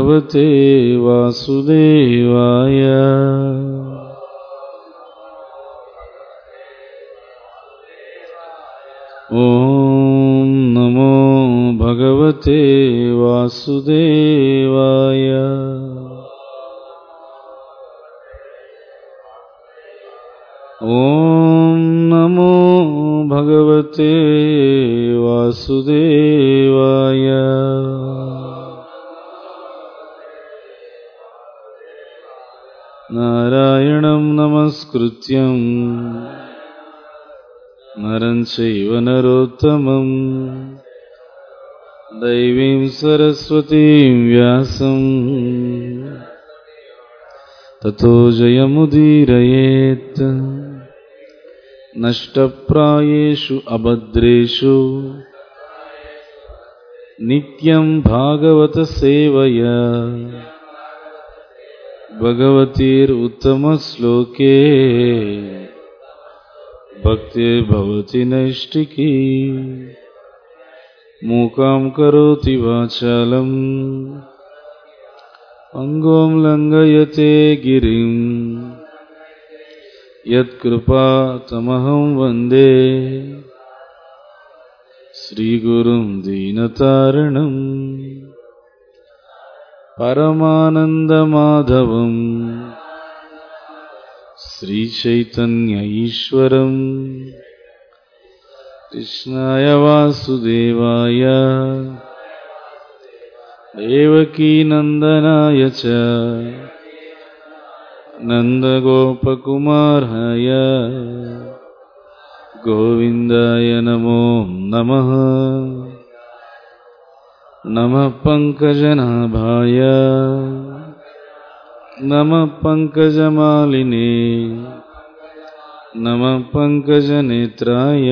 भगवते वासुदेवाय ॐ नमो भगवते वासुदेवाय ॐ नमो भगवते वासुदेवाय नारायणं नमस्कृत्यम् नरं चैव नरोत्तमम् दैवीं सरस्वतीं व्यासम् ततो जयमुदीरयेत् नष्टप्रायेषु अभद्रेषु नित्यं भागवतसेवया भगवतीरुत्तमश्लोके भक्तिर्भवति नैष्टिकी मूकां करोति वाचालम् अङ्गों लङ्घयते गिरिम् यत्कृपातमहं वन्दे श्रीगुरुं दीनतारणम् परमानन्दमाधवम् श्रीचैतन्य ईश्वरम् कृष्णाय वासुदेवाय देवकीनन्दनाय च नन्दगोपकुमाराय गोविन्दाय नमो नमः नमः पङ्कजनाभाय नमः पङ्कजमालिने नमः पङ्कजनेत्राय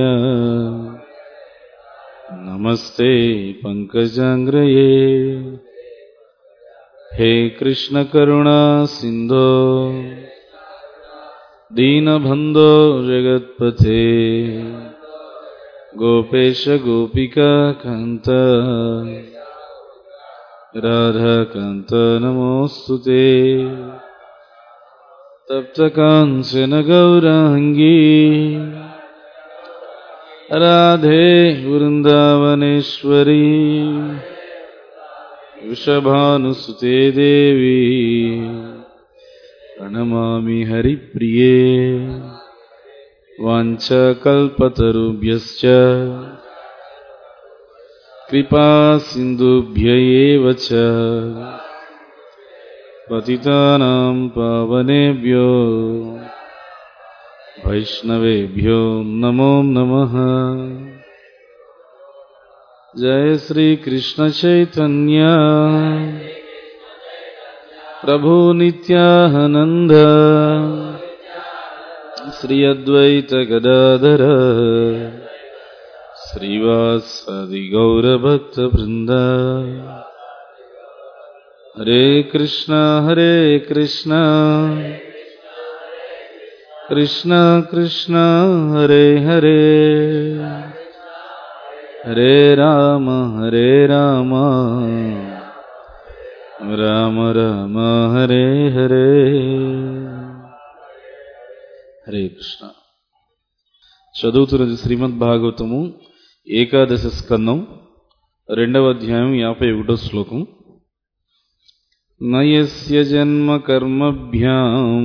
नमस्ते पङ्कजाङ्ग्रये हे कृष्णकरुणा सिन्धो दीनबन्धो जगत्पथे गोपेश गोपिका कान्त राधाकान्त नमोऽस्तु ते तप्तकाञ्चन गौराङ्गी राधे वृन्दावनेश्वरी वृषभानुसुते देवी प्रणमामि हरिप्रिये वाञ्छकल्पतरुभ्यश्च कृपासिन्धुभ्य एव च पतितानां पावनेभ्यो वैष्णवेभ्यो नमो नमः जय श्रीकृष्णचैतन्य प्रभु नित्यानन्द श्री अद्वैत गदाधर श्रीवासदि गौरभक्तवृन्द हरे कृष्ण हरे कृष्ण कृष्ण कृष्ण हरे हरे हरे राम हरे राम రామ రామ హరే హరే హరే కృష్ణ చదువుతున్నది శ్రీమద్ భాగవతము ఏకాదశ స్కందం రెండవ అధ్యాయం యాభై ఒకటో శ్లోకం నయస్య జన్మ కర్మభ్యాం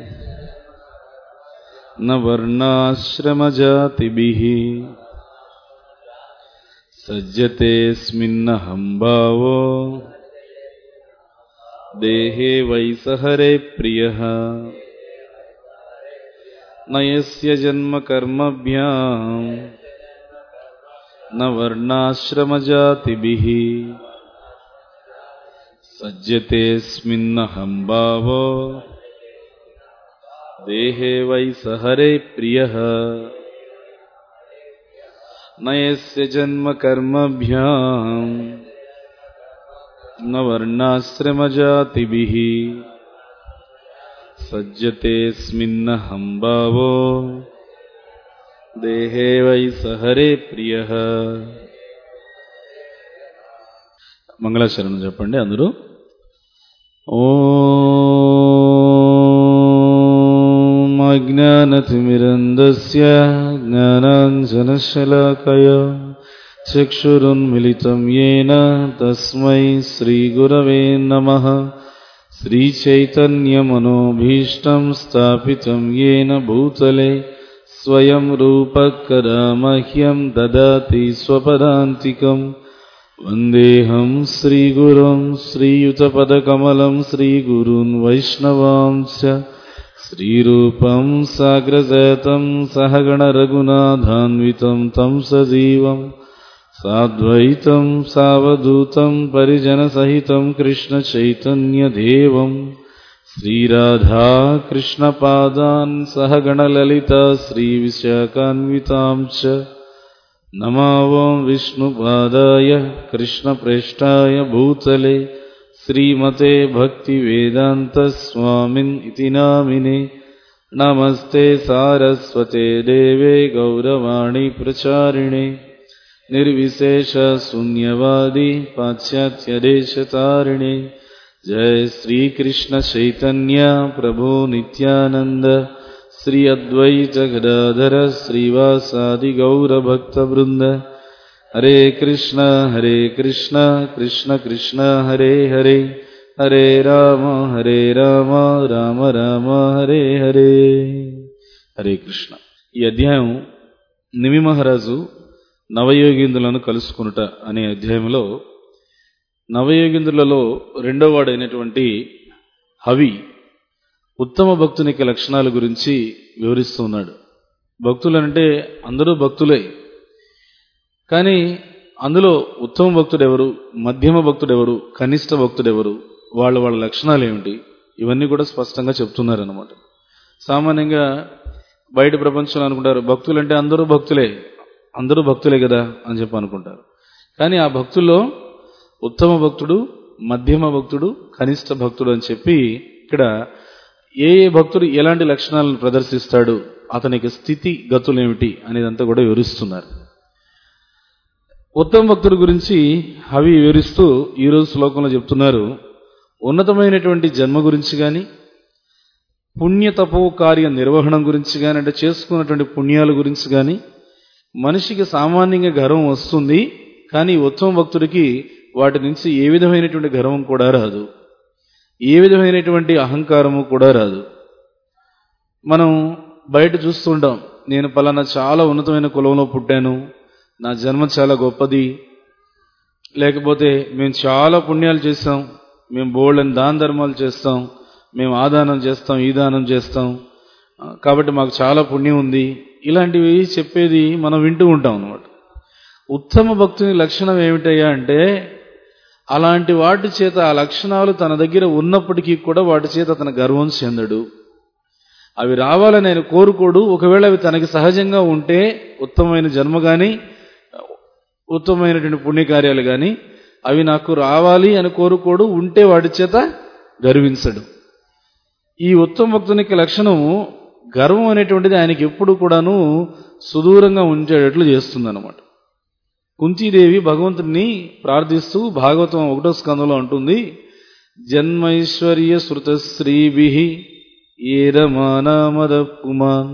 న వర్ణాశ్రమజాతిభిः సజ్జతేऽస్మిన్నహం భావో देहे वै सहरे प्रियः न यस्य जन्म कर्मभ्याम् न वर्णाश्रमजातिभिः सज्जतेऽस्मिन्नहं भावो देहे वै सहरे प्रियः न यस्य जन्म कर्मभ्याम् न वर्णाश्रमजातिभिः सज्जतेऽस्मिन्नहं भावो देहे वै सहरे ప్రియः మంగళాచరణం చెప్పండి అందరూ ॐ अज्ञानतिमिरन्दस्य ज्ञानाञ्जनशलाकय चक्षुरुन्मिलितं येन तस्मै श्रीगुरवे नमः श्रीचैतन्यमनोभीष्टं स्थापितं येन भूतले स्वयं रूपकदा मह्यं ददाति स्वपदान्तिकम् वन्देऽहं श्रीगुरुं श्रीयुतपदकमलं श्रीगुरून् वैष्णवांश्च श्रीरूपं साग्रजातं सहगणरघुनाथान्वितं तं सजीवं साद्वैतं सावधूतं परिजनसहितं कृष्णचैतन्यदेवं श्रीराधा कृष्णपादान् सहगणललिता श्रीविशाखान्वितां च नमावं विष्णुपादाय कृष्णप्रेष्ठाय भूतले श्रीमते भक्तिवेदान्तस्वामिन् इति नामिने नमस्ते सारस्वते देवे गौरवाणी प्रचारिणे निर्विशेषशून्यवादी पाश्चात्यदेशतारिणे जय श्रीकृष्णचैतन्य प्रभो नित्यानन्द श्री अद्वैत गदाधर श्रीवासादि गौरभक्तवृन्द हरे कृष्ण हरे कृष्ण कृष्ण कृष्ण हरे हरे हरे राम हरे राम రామ రామ హరే హరే హరే కృష్ణ ఈ అధ్యాయం నిమి మహారాజు నవయోగీంద్రులను కలుసుకునుట అనే అధ్యాయంలో నవయోగీంద్రులలో రెండో వాడైనటువంటి హవి ఉత్తమ భక్తునికి లక్షణాల గురించి వివరిస్తున్నాడు భక్తులనంటే అందరూ భక్తులే కానీ అందులో ఉత్తమ భక్తుడెవరు మధ్యమ భక్తుడెవరు కనిష్ట భక్తుడెవరు వాళ్ళ వాళ్ళ లక్షణాలు ఏమిటి ఇవన్నీ కూడా స్పష్టంగా చెప్తున్నారు అనమాట సామాన్యంగా బయట ప్రపంచంలో అనుకుంటారు భక్తులంటే అందరూ భక్తులే అందరూ భక్తులే కదా అని చెప్పి అనుకుంటారు కానీ ఆ భక్తుల్లో ఉత్తమ భక్తుడు మధ్యమ భక్తుడు కనిష్ట భక్తుడు అని చెప్పి ఇక్కడ ఏ ఏ భక్తుడు ఎలాంటి లక్షణాలను ప్రదర్శిస్తాడు అతనికి స్థితి గతులేమిటి అనేదంతా కూడా వివరిస్తున్నారు ఉత్తమ భక్తుడి గురించి అవి వివరిస్తూ ఈరోజు శ్లోకంలో చెప్తున్నారు ఉన్నతమైనటువంటి జన్మ గురించి కానీ పుణ్య తపో కార్య నిర్వహణం గురించి కానీ అంటే చేసుకున్నటువంటి పుణ్యాల గురించి కానీ మనిషికి సామాన్యంగా గర్వం వస్తుంది కానీ ఉత్తమ భక్తుడికి వాటి నుంచి ఏ విధమైనటువంటి గర్వం కూడా రాదు ఏ విధమైనటువంటి అహంకారము కూడా రాదు మనం బయట చూస్తుంటాం నేను పలానా చాలా ఉన్నతమైన కులంలో పుట్టాను నా జన్మ చాలా గొప్పది లేకపోతే మేము చాలా పుణ్యాలు చేస్తాం మేము బోల్డని దాన ధర్మాలు చేస్తాం మేము ఆ దానం చేస్తాం ఈ దానం చేస్తాం కాబట్టి మాకు చాలా పుణ్యం ఉంది ఇలాంటివి చెప్పేది మనం వింటూ ఉంటాం అన్నమాట ఉత్తమ భక్తుని లక్షణం ఏమిటయ్యా అంటే అలాంటి వాటి చేత ఆ లక్షణాలు తన దగ్గర ఉన్నప్పటికీ కూడా వాటి చేత అతను గర్వం చెందడు అవి రావాలని ఆయన కోరుకోడు ఒకవేళ అవి తనకి సహజంగా ఉంటే ఉత్తమమైన జన్మ కానీ ఉత్తమమైనటువంటి పుణ్యకార్యాలు కానీ అవి నాకు రావాలి అని కోరుకోడు ఉంటే వాటి చేత గర్వించడు ఈ ఉత్తమ భక్తునికి లక్షణం గర్వం అనేటువంటిది ఆయనకి ఎప్పుడు కూడాను సుదూరంగా ఉంచేటట్లు చేస్తుందన్నమాట కుంతీదేవి భగవంతుడిని ప్రార్థిస్తూ భాగవతం ఒకటో స్కందంలో ఉంటుంది జన్మైశ్వర్య శృత శ్రీభి ఏరమానామద పుమాన్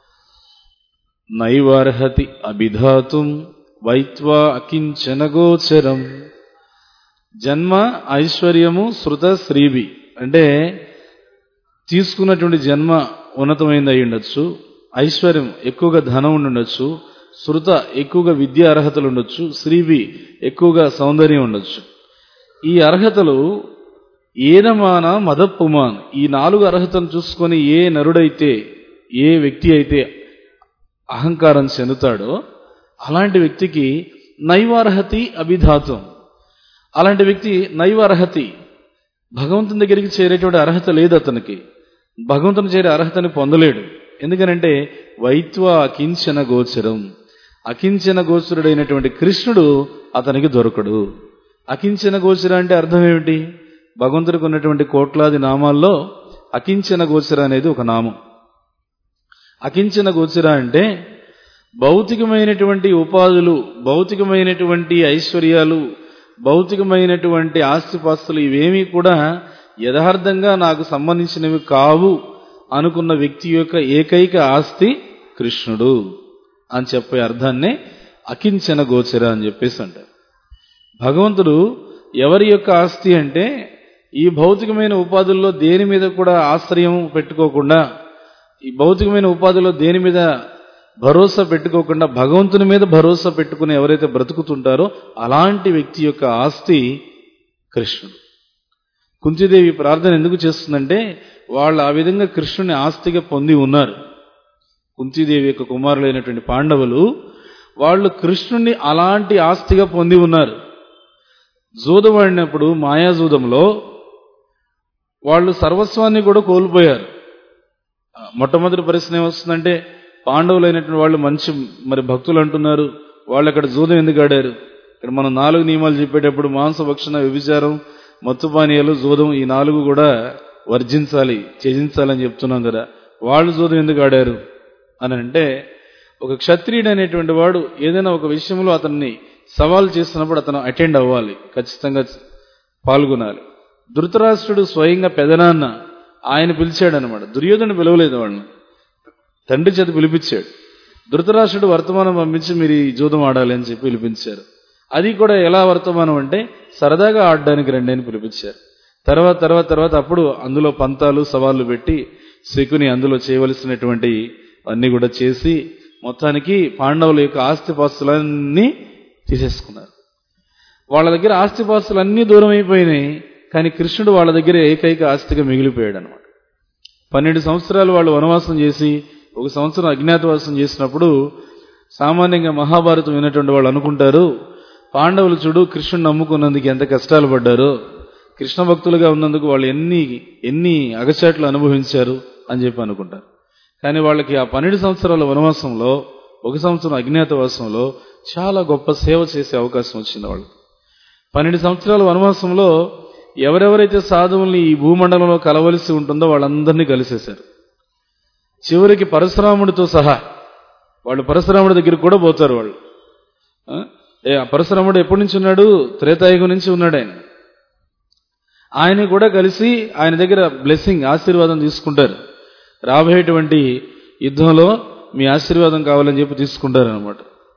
నైవార్హతి అభిధాతుం వైత్వా అకించన గోచరం జన్మ ఐశ్వర్యము శృత శ్రీభి అంటే తీసుకున్నటువంటి జన్మ ఉన్నతమైనది అయి ఉండొచ్చు ఐశ్వర్యం ఎక్కువగా ధనం ఉండొచ్చు శృత ఎక్కువగా విద్యా అర్హతలు ఉండొచ్చు శ్రీవి ఎక్కువగా సౌందర్యం ఉండొచ్చు ఈ అర్హతలు ఏనమాన మదప్పుమాన్ ఈ నాలుగు అర్హతలు చూసుకొని ఏ నరుడైతే ఏ వ్యక్తి అయితే అహంకారం చెందుతాడో అలాంటి వ్యక్తికి నైవార్హతి అభిధాతం అలాంటి వ్యక్తి నైవార్హతి భగవంతుని దగ్గరికి చేరేటువంటి అర్హత లేదు అతనికి భగవంతుని చేరే అర్హతని పొందలేడు ఎందుకనంటే వైత్వ అకించన గోచరం అకించన గోచరుడైనటువంటి కృష్ణుడు అతనికి దొరకడు అకించన గోచర అంటే అర్థం ఏమిటి భగవంతుడికి ఉన్నటువంటి కోట్లాది నామాల్లో అకించన గోచర అనేది ఒక నామం అకించన గోచర అంటే భౌతికమైనటువంటి ఉపాధులు భౌతికమైనటువంటి ఐశ్వర్యాలు భౌతికమైనటువంటి ఆస్తిపాస్తులు ఇవేమీ కూడా యథార్థంగా నాకు సంబంధించినవి కావు అనుకున్న వ్యక్తి యొక్క ఏకైక ఆస్తి కృష్ణుడు అని చెప్పే అర్థాన్నే అకించన గోచర అని చెప్పేసి అంటారు భగవంతుడు ఎవరి యొక్క ఆస్తి అంటే ఈ భౌతికమైన ఉపాధుల్లో దేని మీద కూడా ఆశ్రయం పెట్టుకోకుండా ఈ భౌతికమైన ఉపాధిలో దేని మీద భరోసా పెట్టుకోకుండా భగవంతుని మీద భరోసా పెట్టుకుని ఎవరైతే బ్రతుకుతుంటారో అలాంటి వ్యక్తి యొక్క ఆస్తి కృష్ణుడు కుంతిదేవి ప్రార్థన ఎందుకు చేస్తుందంటే వాళ్ళు ఆ విధంగా కృష్ణుని ఆస్తిగా పొంది ఉన్నారు కుంతిదేవి యొక్క కుమారులైనటువంటి పాండవులు వాళ్ళు కృష్ణుణ్ణి అలాంటి ఆస్తిగా పొంది ఉన్నారు జూదం ఆడినప్పుడు మాయాజూదంలో వాళ్ళు సర్వస్వాన్ని కూడా కోల్పోయారు మొట్టమొదటి పరిస్థితి ఏమొస్తుందంటే పాండవులైనటువంటి వాళ్ళు మంచి మరి భక్తులు అంటున్నారు వాళ్ళు అక్కడ జూదం ఎందుకు ఆడారు ఇక్కడ మనం నాలుగు నియమాలు చెప్పేటప్పుడు మాంసభక్షణ వ్యభిచారం మత్తుపానీయాలు జూదం ఈ నాలుగు కూడా వర్జించాలి త్యజించాలని చెప్తున్నాం కదా వాళ్ళు జూదం ఎందుకు ఆడారు అని అంటే ఒక క్షత్రియుడు అనేటువంటి వాడు ఏదైనా ఒక విషయంలో అతన్ని సవాల్ చేస్తున్నప్పుడు అతను అటెండ్ అవ్వాలి ఖచ్చితంగా పాల్గొనాలి ధృతరాష్ట్రుడు స్వయంగా పెదనాన్న ఆయన పిలిచాడు అనమాట దుర్యోధను పిలవలేదు వాళ్ళని తండ్రి చేత పిలిపించాడు ధృతరాష్ట్రుడు వర్తమానం పంపించి మీరు ఈ జూదం ఆడాలి అని చెప్పి పిలిపించారు అది కూడా ఎలా వర్తమానం అంటే సరదాగా ఆడడానికి రండి అని పిలిపించారు తర్వాత తర్వాత తర్వాత అప్పుడు అందులో పంతాలు సవాళ్లు పెట్టి శకుని అందులో చేయవలసినటువంటి అన్ని కూడా చేసి మొత్తానికి పాండవుల యొక్క ఆస్తిపాస్తులన్నీ తీసేసుకున్నారు వాళ్ళ దగ్గర ఆస్తిపాస్తులన్నీ దూరం అయిపోయినాయి కానీ కృష్ణుడు వాళ్ళ దగ్గర ఏకైక ఆస్తిగా మిగిలిపోయాడు అనమాట పన్నెండు సంవత్సరాలు వాళ్ళు వనవాసం చేసి ఒక సంవత్సరం అజ్ఞాతవాసం చేసినప్పుడు సామాన్యంగా మహాభారతం విన్నటువంటి వాళ్ళు అనుకుంటారు పాండవులు చూడు కృష్ణుని నమ్ముకున్నందుకు ఎంత కష్టాలు పడ్డారో కృష్ణ భక్తులుగా ఉన్నందుకు వాళ్ళు ఎన్ని ఎన్ని అగచాట్లు అనుభవించారు అని చెప్పి అనుకుంటారు కానీ వాళ్ళకి ఆ పన్నెండు సంవత్సరాల వనవాసంలో ఒక సంవత్సరం అజ్ఞాతవాసంలో చాలా గొప్ప సేవ చేసే అవకాశం వచ్చింది వాళ్ళు పన్నెండు సంవత్సరాల వనవాసంలో ఎవరెవరైతే సాధువుల్ని ఈ భూమండలంలో కలవలసి ఉంటుందో వాళ్ళందరినీ కలిసేశారు చివరికి పరశురాముడితో సహా వాళ్ళు పరశురాముడి దగ్గరికి కూడా పోతారు వాళ్ళు ఆ? ఏ ఆ పరశురాముడు ఎప్పటి నుంచి ఉన్నాడు త్రేతాయుగం నుంచి ఉన్నాడు ఆయన ఆయన కూడా కలిసి ఆయన దగ్గర బ్లెస్సింగ్ ఆశీర్వాదం తీసుకుంటారు రాబోయేటువంటి యుద్ధంలో మీ ఆశీర్వాదం కావాలని చెప్పి తీసుకుంటారు అనమాట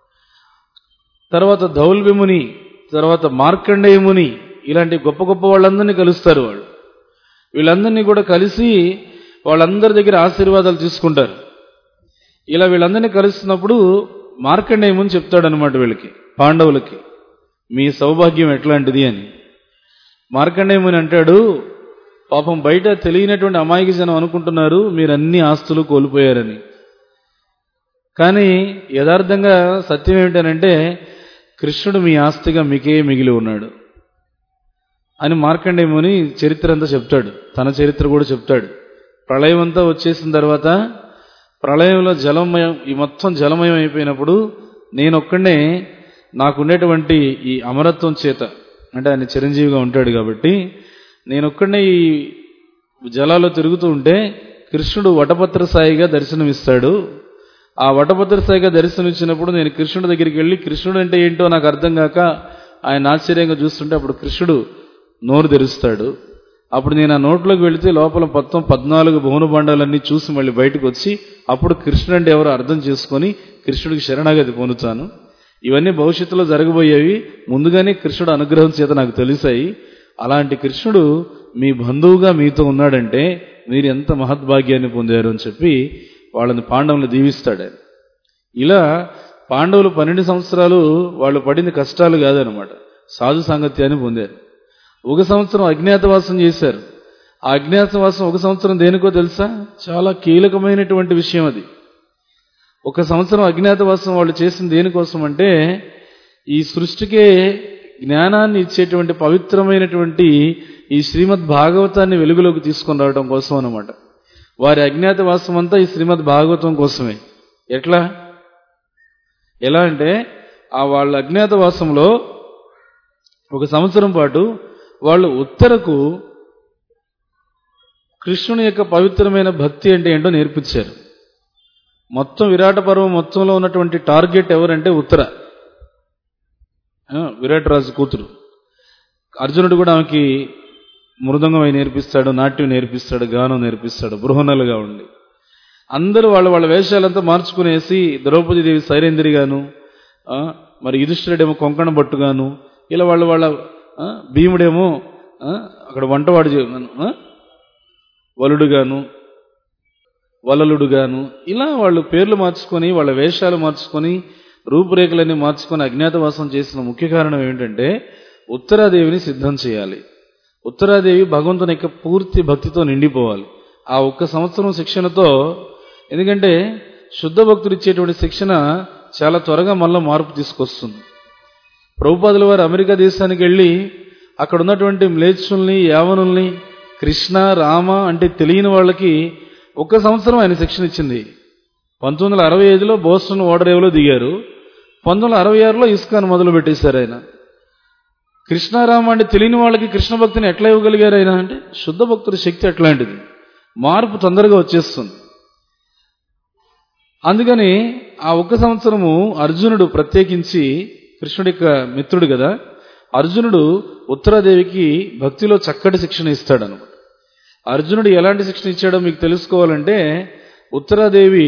తర్వాత ధౌల్విముని తర్వాత మార్కండేయముని ఇలాంటి గొప్ప గొప్ప వాళ్ళందరినీ కలుస్తారు వాళ్ళు వీళ్ళందరినీ కూడా కలిసి వాళ్ళందరి దగ్గర ఆశీర్వాదాలు తీసుకుంటారు ఇలా వీళ్ళందరినీ కలుస్తున్నప్పుడు మార్కండేయముని చెప్తాడనమాట వీళ్ళకి పాండవులకి మీ సౌభాగ్యం ఎట్లాంటిది అని మార్కండేయముని అంటాడు పాపం బయట తెలియనటువంటి అమాయక జనం అనుకుంటున్నారు మీరు అన్ని ఆస్తులు కోల్పోయారని కానీ యథార్థంగా సత్యం ఏమిటనంటే కృష్ణుడు మీ ఆస్తిగా మీకే మిగిలి ఉన్నాడు అని మార్కండేయముని చరిత్ర అంతా చెప్తాడు తన చరిత్ర కూడా చెప్తాడు ప్రళయం అంతా వచ్చేసిన తర్వాత ప్రళయంలో జలమయం ఈ మొత్తం జలమయం అయిపోయినప్పుడు నేను ఒక్కడే నాకుండేటువంటి ఈ అమరత్వం చేత అంటే ఆయన చిరంజీవిగా ఉంటాడు కాబట్టి నేను ఒక్కడే ఈ జలాల్లో తిరుగుతూ ఉంటే కృష్ణుడు వటపత్ర సాయిగా దర్శనమిస్తాడు ఆ వటపత్ర సాయిగా దర్శనమిచ్చినప్పుడు నేను కృష్ణుడి దగ్గరికి వెళ్ళి కృష్ణుడు అంటే ఏంటో నాకు అర్థం కాక ఆయన ఆశ్చర్యంగా చూస్తుంటే అప్పుడు కృష్ణుడు నోరు తెరుస్తాడు అప్పుడు నేను ఆ నోట్లోకి వెళితే లోపల మొత్తం పద్నాలుగు భువన బండాలన్నీ చూసి మళ్ళీ బయటకు వచ్చి అప్పుడు కృష్ణుడు అంటే ఎవరో అర్థం చేసుకొని కృష్ణుడికి శరణాగతి పొందుతాను ఇవన్నీ భవిష్యత్తులో జరగబోయేవి ముందుగానే కృష్ణుడు అనుగ్రహం చేత నాకు తెలిసాయి అలాంటి కృష్ణుడు మీ బంధువుగా మీతో ఉన్నాడంటే మీరు ఎంత మహద్భాగ్యాన్ని పొందారు అని చెప్పి వాళ్ళని పాండవులను దీవిస్తాడు ఆయన ఇలా పాండవులు పన్నెండు సంవత్సరాలు వాళ్ళు పడిన కష్టాలు కాదనమాట సాధు సాంగత్యాన్ని పొందారు ఒక సంవత్సరం అజ్ఞాతవాసం చేశారు ఆ అజ్ఞాతవాసం ఒక సంవత్సరం దేనికో తెలుసా చాలా కీలకమైనటువంటి విషయం అది ఒక సంవత్సరం అజ్ఞాతవాసం వాళ్ళు చేసిన దేనికోసం అంటే ఈ సృష్టికే జ్ఞానాన్ని ఇచ్చేటువంటి పవిత్రమైనటువంటి ఈ శ్రీమద్ భాగవతాన్ని వెలుగులోకి తీసుకొని రావడం కోసం అన్నమాట వారి అజ్ఞాతవాసం అంతా ఈ శ్రీమద్ భాగవతం కోసమే ఎట్లా ఎలా అంటే ఆ వాళ్ళ అజ్ఞాతవాసంలో ఒక సంవత్సరం పాటు వాళ్ళు ఉత్తరకు కృష్ణుని యొక్క పవిత్రమైన భక్తి అంటే ఏంటో నేర్పించారు మొత్తం విరాట పర్వం మొత్తంలో ఉన్నటువంటి టార్గెట్ ఎవరంటే ఉత్తర ఆ, విరాట్ రాజు కూతురు అర్జునుడు కూడా ఆమెకి మృదంగం అయి నేర్పిస్తాడు నాట్యం నేర్పిస్తాడు గానం నేర్పిస్తాడు బృహణలుగా ఉండి అందరూ వాళ్ళ వాళ్ళ వేషాలంతా మార్చుకునేసి ద్రౌపదీదేవి సైరేంద్రి గాను ఆ, మరి యుధిష్ఠిరుడేమో కొంకణ భట్టుగాను ఇలా వాళ్ళ వాళ్ళ ఆ, భీముడేమో ఆ, అక్కడ వంటవాడు చే- ఆ, వలుడుగాను వలలుడుగాను ఇలా వాళ్ళు పేర్లు మార్చుకొని వాళ్ళ వేషాలు మార్చుకొని రూపురేఖలన్నీ మార్చుకొని అజ్ఞాతవాసం చేసిన ముఖ్య కారణం ఏమిటంటే ఉత్తరాదేవిని సిద్ధం చేయాలి ఉత్తరాదేవి భగవంతుని యొక్క పూర్తి భక్తితో నిండిపోవాలి ఆ ఒక్క సంవత్సరం శిక్షణతో ఎందుకంటే శుద్ధ భక్తులు ఇచ్చేటువంటి శిక్షణ చాలా త్వరగా మళ్ళీ మార్పు తీసుకొస్తుంది ప్రభుపాదుల వారు అమెరికా దేశానికి వెళ్ళి అక్కడ ఉన్నటువంటి మ్లేచ్చుల్ని యావనుల్ని కృష్ణ రామ అంటే తెలియని వాళ్ళకి ఒక్క సంవత్సరం ఆయన శిక్షణ ఇచ్చింది పంతొమ్మిది వందల అరవై ఐదులో బోస్టన్ ఓడరేవులో దిగారు పంతొమ్మిది వందల అరవై ఆరులో ఇస్కాన్ మొదలు పెట్టేశారు ఆయన కృష్ణారామ అంటే తెలియని వాళ్ళకి కృష్ణ భక్తిని ఎట్లా ఇవ్వగలిగారు ఆయన అంటే శుద్ధ భక్తుడి శక్తి ఎట్లాంటిది మార్పు తొందరగా వచ్చేస్తుంది అందుకని ఆ ఒక్క సంవత్సరము అర్జునుడు ప్రత్యేకించి కృష్ణుడి యొక్క మిత్రుడు కదా అర్జునుడు ఉత్తరాదేవికి భక్తిలో చక్కటి శిక్షణ ఇస్తాడు అనమాట అర్జునుడు ఎలాంటి శిక్షణ ఇచ్చాడో మీకు తెలుసుకోవాలంటే ఉత్తరాదేవి